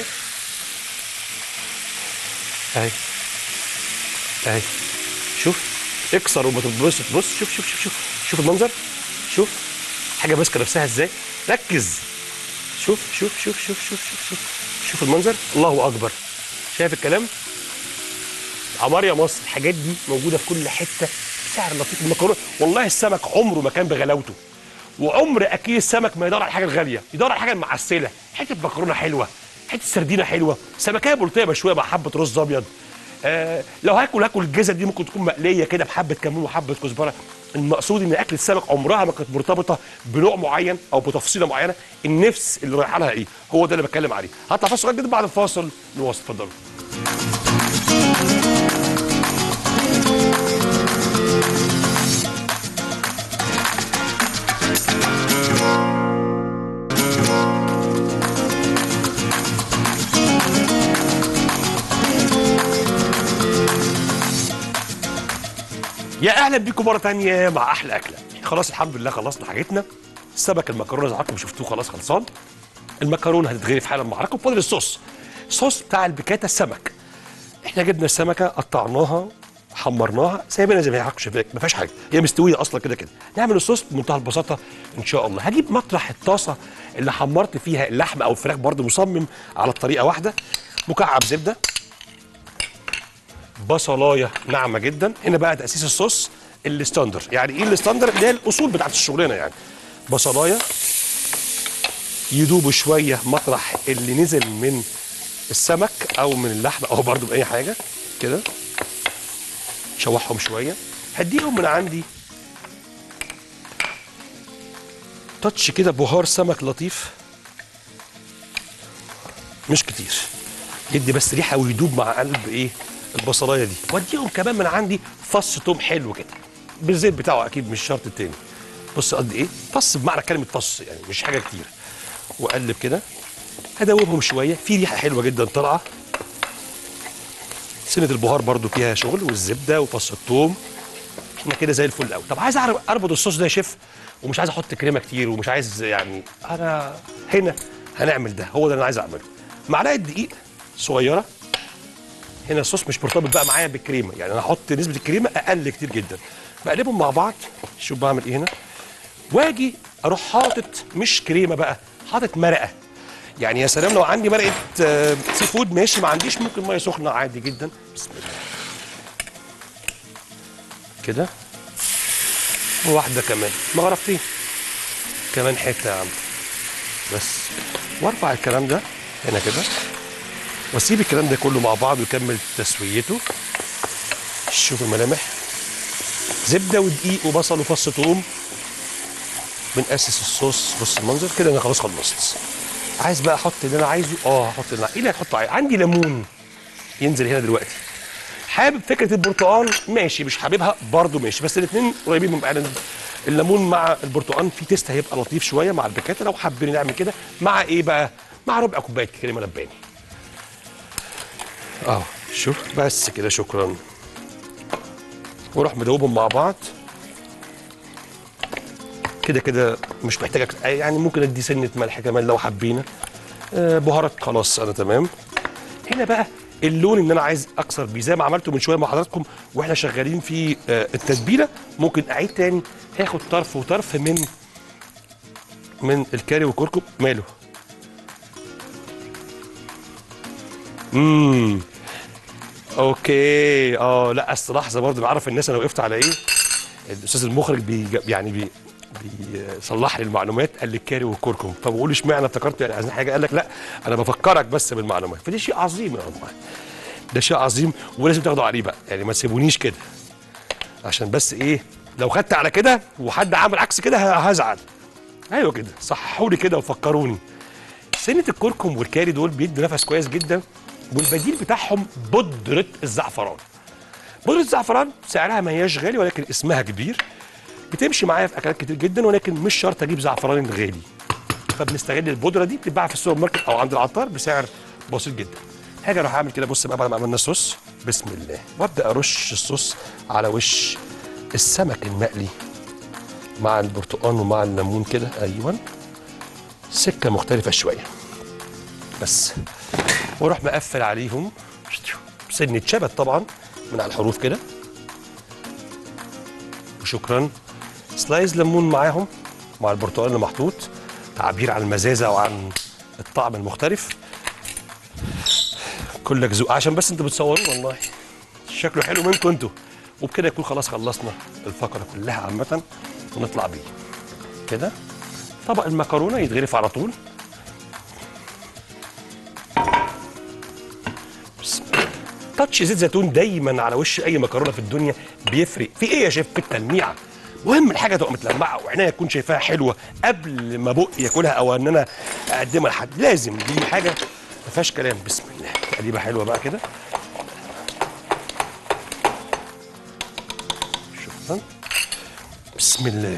اهي اهي شوف اكسر وما تبص بص شوف شوف شوف شوف شوف المنظر شوف حاجه ماسكه نفسها ازاي ركز شوف شوف شوف شوف شوف شوف شوف شوف المنظر الله اكبر شايف الكلام عمار يا مصر الحاجات دي موجوده في كل حته سعر لطيف المكرونه والله السمك عمره ما كان بغلاوته وعمر اكيد السمك ما يدور على الحاجه الغاليه يدور على الحاجه المعسله حته مكرونه حلوه حته سردينه حلوه سمكيه بلطيه مشويه مع حبه رز ابيض آه لو هاكل هاكل الجزر دي ممكن تكون مقليه كده بحبه كمون وحبه كزبره المقصود ان اكل السمك عمرها ما كانت مرتبطه بنوع معين او بتفصيله معينه النفس اللي رايحه لها ايه هو ده اللي بتكلم عليه هطلع فاصل صغير جدا بعد الفاصل نواصل اتفضلوا يا اهلا بيكم مره تانية مع احلى اكله خلاص الحمد لله خلصنا حاجتنا السمك المكرونه زي حضراتكم شفتوه خلاص خلصان المكرونه هتتغرف حالا مع حضراتكم فاضل الصوص الصوص بتاع البيكاتا السمك احنا جبنا السمكه قطعناها حمرناها سايبينها زي ما هي حضرتك شايفاك ما فيهاش حاجه هي مستويه اصلا كده كده نعمل الصوص بمنتهى البساطه ان شاء الله هجيب مطرح الطاسه اللي حمرت فيها اللحم او الفراخ برضه مصمم على الطريقه واحده مكعب زبده بصلايه ناعمه جدا هنا بقى تاسيس الصوص الستاندر يعني ايه الستاندر اللي هي الاصول بتاعت الشغلانه يعني بصلايه يدوبوا شويه مطرح اللي نزل من السمك او من اللحم او برضو باي حاجه كده شوحهم شويه هديهم من عندي تاتش كده بهار سمك لطيف مش كتير يدي بس ريحه ويدوب مع قلب ايه البصلايه دي واديهم كمان من عندي فص توم حلو كده بالزيت بتاعه اكيد مش شرط التاني بص قد ايه فص بمعنى كلمه فص يعني مش حاجه كتير واقلب كده هدوبهم شويه في ريحه حلوه جدا طالعه سنه البهار برضو فيها شغل والزبده وفص الثوم احنا كده زي الفل قوي طب عايز أعرف- اربط الصوص ده يا شيف ومش عايز احط كريمه كتير ومش عايز يعني انا هنا هنعمل ده هو ده اللي انا عايز اعمله معلقه دقيق صغيره هنا الصوص مش مرتبط بقى معايا بالكريمه يعني انا هحط نسبه الكريمه اقل كتير جدا بقلبهم مع بعض شوف بعمل ايه هنا واجي اروح حاطط مش كريمه بقى حاطط مرقه يعني يا سلام لو عندي مرقه آه، سي فود ماشي ما عنديش ممكن ميه سخنه عادي جدا بسم الله كده وواحده كمان مغرفتين كمان حته يا عم بس وارفع الكلام ده هنا كده واسيب الكلام ده كله مع بعض ويكمل تسويته شوف الملامح زبده ودقيق وبصل وفص ثوم بنأسس الصوص بص المنظر كده انا خلاص خلصت عايز بقى احط اللي انا عايزه اه احط اللي ايه اللي هتحطه عايز. عندي ليمون ينزل هنا دلوقتي حابب فكره البرتقال ماشي مش حاببها برضو ماشي بس الاثنين قريبين من بعض الليمون مع البرتقال في تيست هيبقى لطيف شويه مع البكاته لو حابين نعمل كده مع ايه بقى مع ربع كوبايه كريمه لباني اه شوف بس كده شكرا واروح مدوبهم مع بعض كده كده مش محتاجه يعني ممكن ادي سنه ملح كمان لو حبينا آه بهارات خلاص انا تمام هنا بقى اللون اللي انا عايز اكسر بيه زي ما عملته من شويه مع حضراتكم واحنا شغالين في آه التتبيله ممكن اعيد تاني هاخد طرف وطرف من من الكاري والكركم ماله امم اوكي اه لا اصل لحظه برضه بعرف الناس انا وقفت على ايه الاستاذ المخرج بي يعني بي بيصلح لي المعلومات قال لي الكاري والكركم فبقول اشمعنى افتكرت يعني عايزين حاجه قال لك لا انا بفكرك بس بالمعلومات فدي شيء عظيم يا والله ده شيء عظيم ولازم تاخدوا عليه بقى يعني ما تسيبونيش كده عشان بس ايه لو خدت على كده وحد عمل عكس كده ه- هزعل ايوه كده صححوا لي كده وفكروني سنه الكركم والكاري دول بيدوا نفس كويس جدا والبديل بتاعهم بودره الزعفران بودره الزعفران سعرها ما هياش غالي ولكن اسمها كبير بتمشي معايا في اكلات كتير جدا ولكن مش شرط اجيب زعفران غالي فبنستغل البودره دي بتتباع في السوبر ماركت او عند العطار بسعر بسيط جدا هاجي اروح اعمل كده بص بقى بعد ما عملنا الصوص بسم الله وابدا ارش الصوص على وش السمك المقلي مع البرتقال ومع الليمون كده ايوه سكه مختلفه شويه بس واروح مقفل عليهم سنة شبت طبعا من على الحروف كده وشكرا سلايز ليمون معاهم مع البرتقال اللي محطوط تعبير عن المزازه وعن الطعم المختلف كلك ذوق عشان بس انتوا بتصوروا والله شكله حلو منكم انتوا وبكده يكون خلاص خلصنا الفقره كلها عامه ونطلع بيه كده طبق المكرونه يتغرف على طول بسم الله. تاتش زيت زيتون دايما على وش اي مكرونه في الدنيا بيفرق في ايه يا شيف في التلميعه مهم الحاجه تبقى متلمعه وعينيا تكون شايفاها حلوه قبل ما بقي ياكلها او ان انا اقدمها لحد لازم دي حاجه ما فيهاش كلام بسم الله تقليبه حلوه بقى كده شكرا بسم الله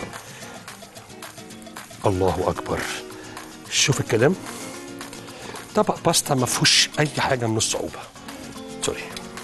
الله اكبر شوف الكلام طبق باستا ما فيهوش اي حاجه من الصعوبه سوري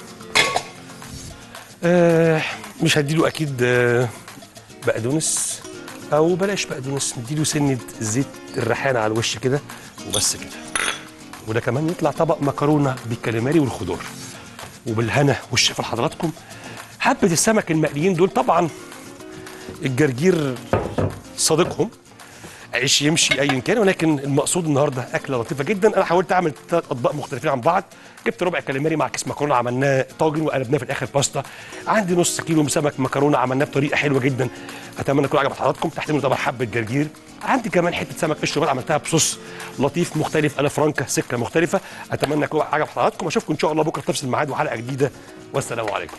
آه مش هديله اكيد آه بقدونس او بلاش بقدونس نديله سنه زيت الريحان على الوش كده وبس كده وده كمان يطلع طبق مكرونه بالكاليماري والخضار وبالهنا والشفا لحضراتكم حبه السمك المقليين دول طبعا الجرجير صديقهم عيش يمشي ايا كان ولكن المقصود النهارده اكله لطيفه جدا انا حاولت اعمل ثلاث اطباق مختلفين عن بعض جبت ربع كاليماري مع كيس مكرونه عملناه طاجن وقلبناه في الاخر باستا عندي نص كيلو سمك مكرونه عملناه بطريقه حلوه جدا اتمنى يكون عجب حضراتكم تحت منه طبعا حبه جرجير عندي كمان حته سمك قشر بقى عملتها بصوص لطيف مختلف انا فرانكا سكه مختلفه اتمنى يكون عجب حضراتكم اشوفكم ان شاء الله بكره في نفس الميعاد وحلقه جديده والسلام عليكم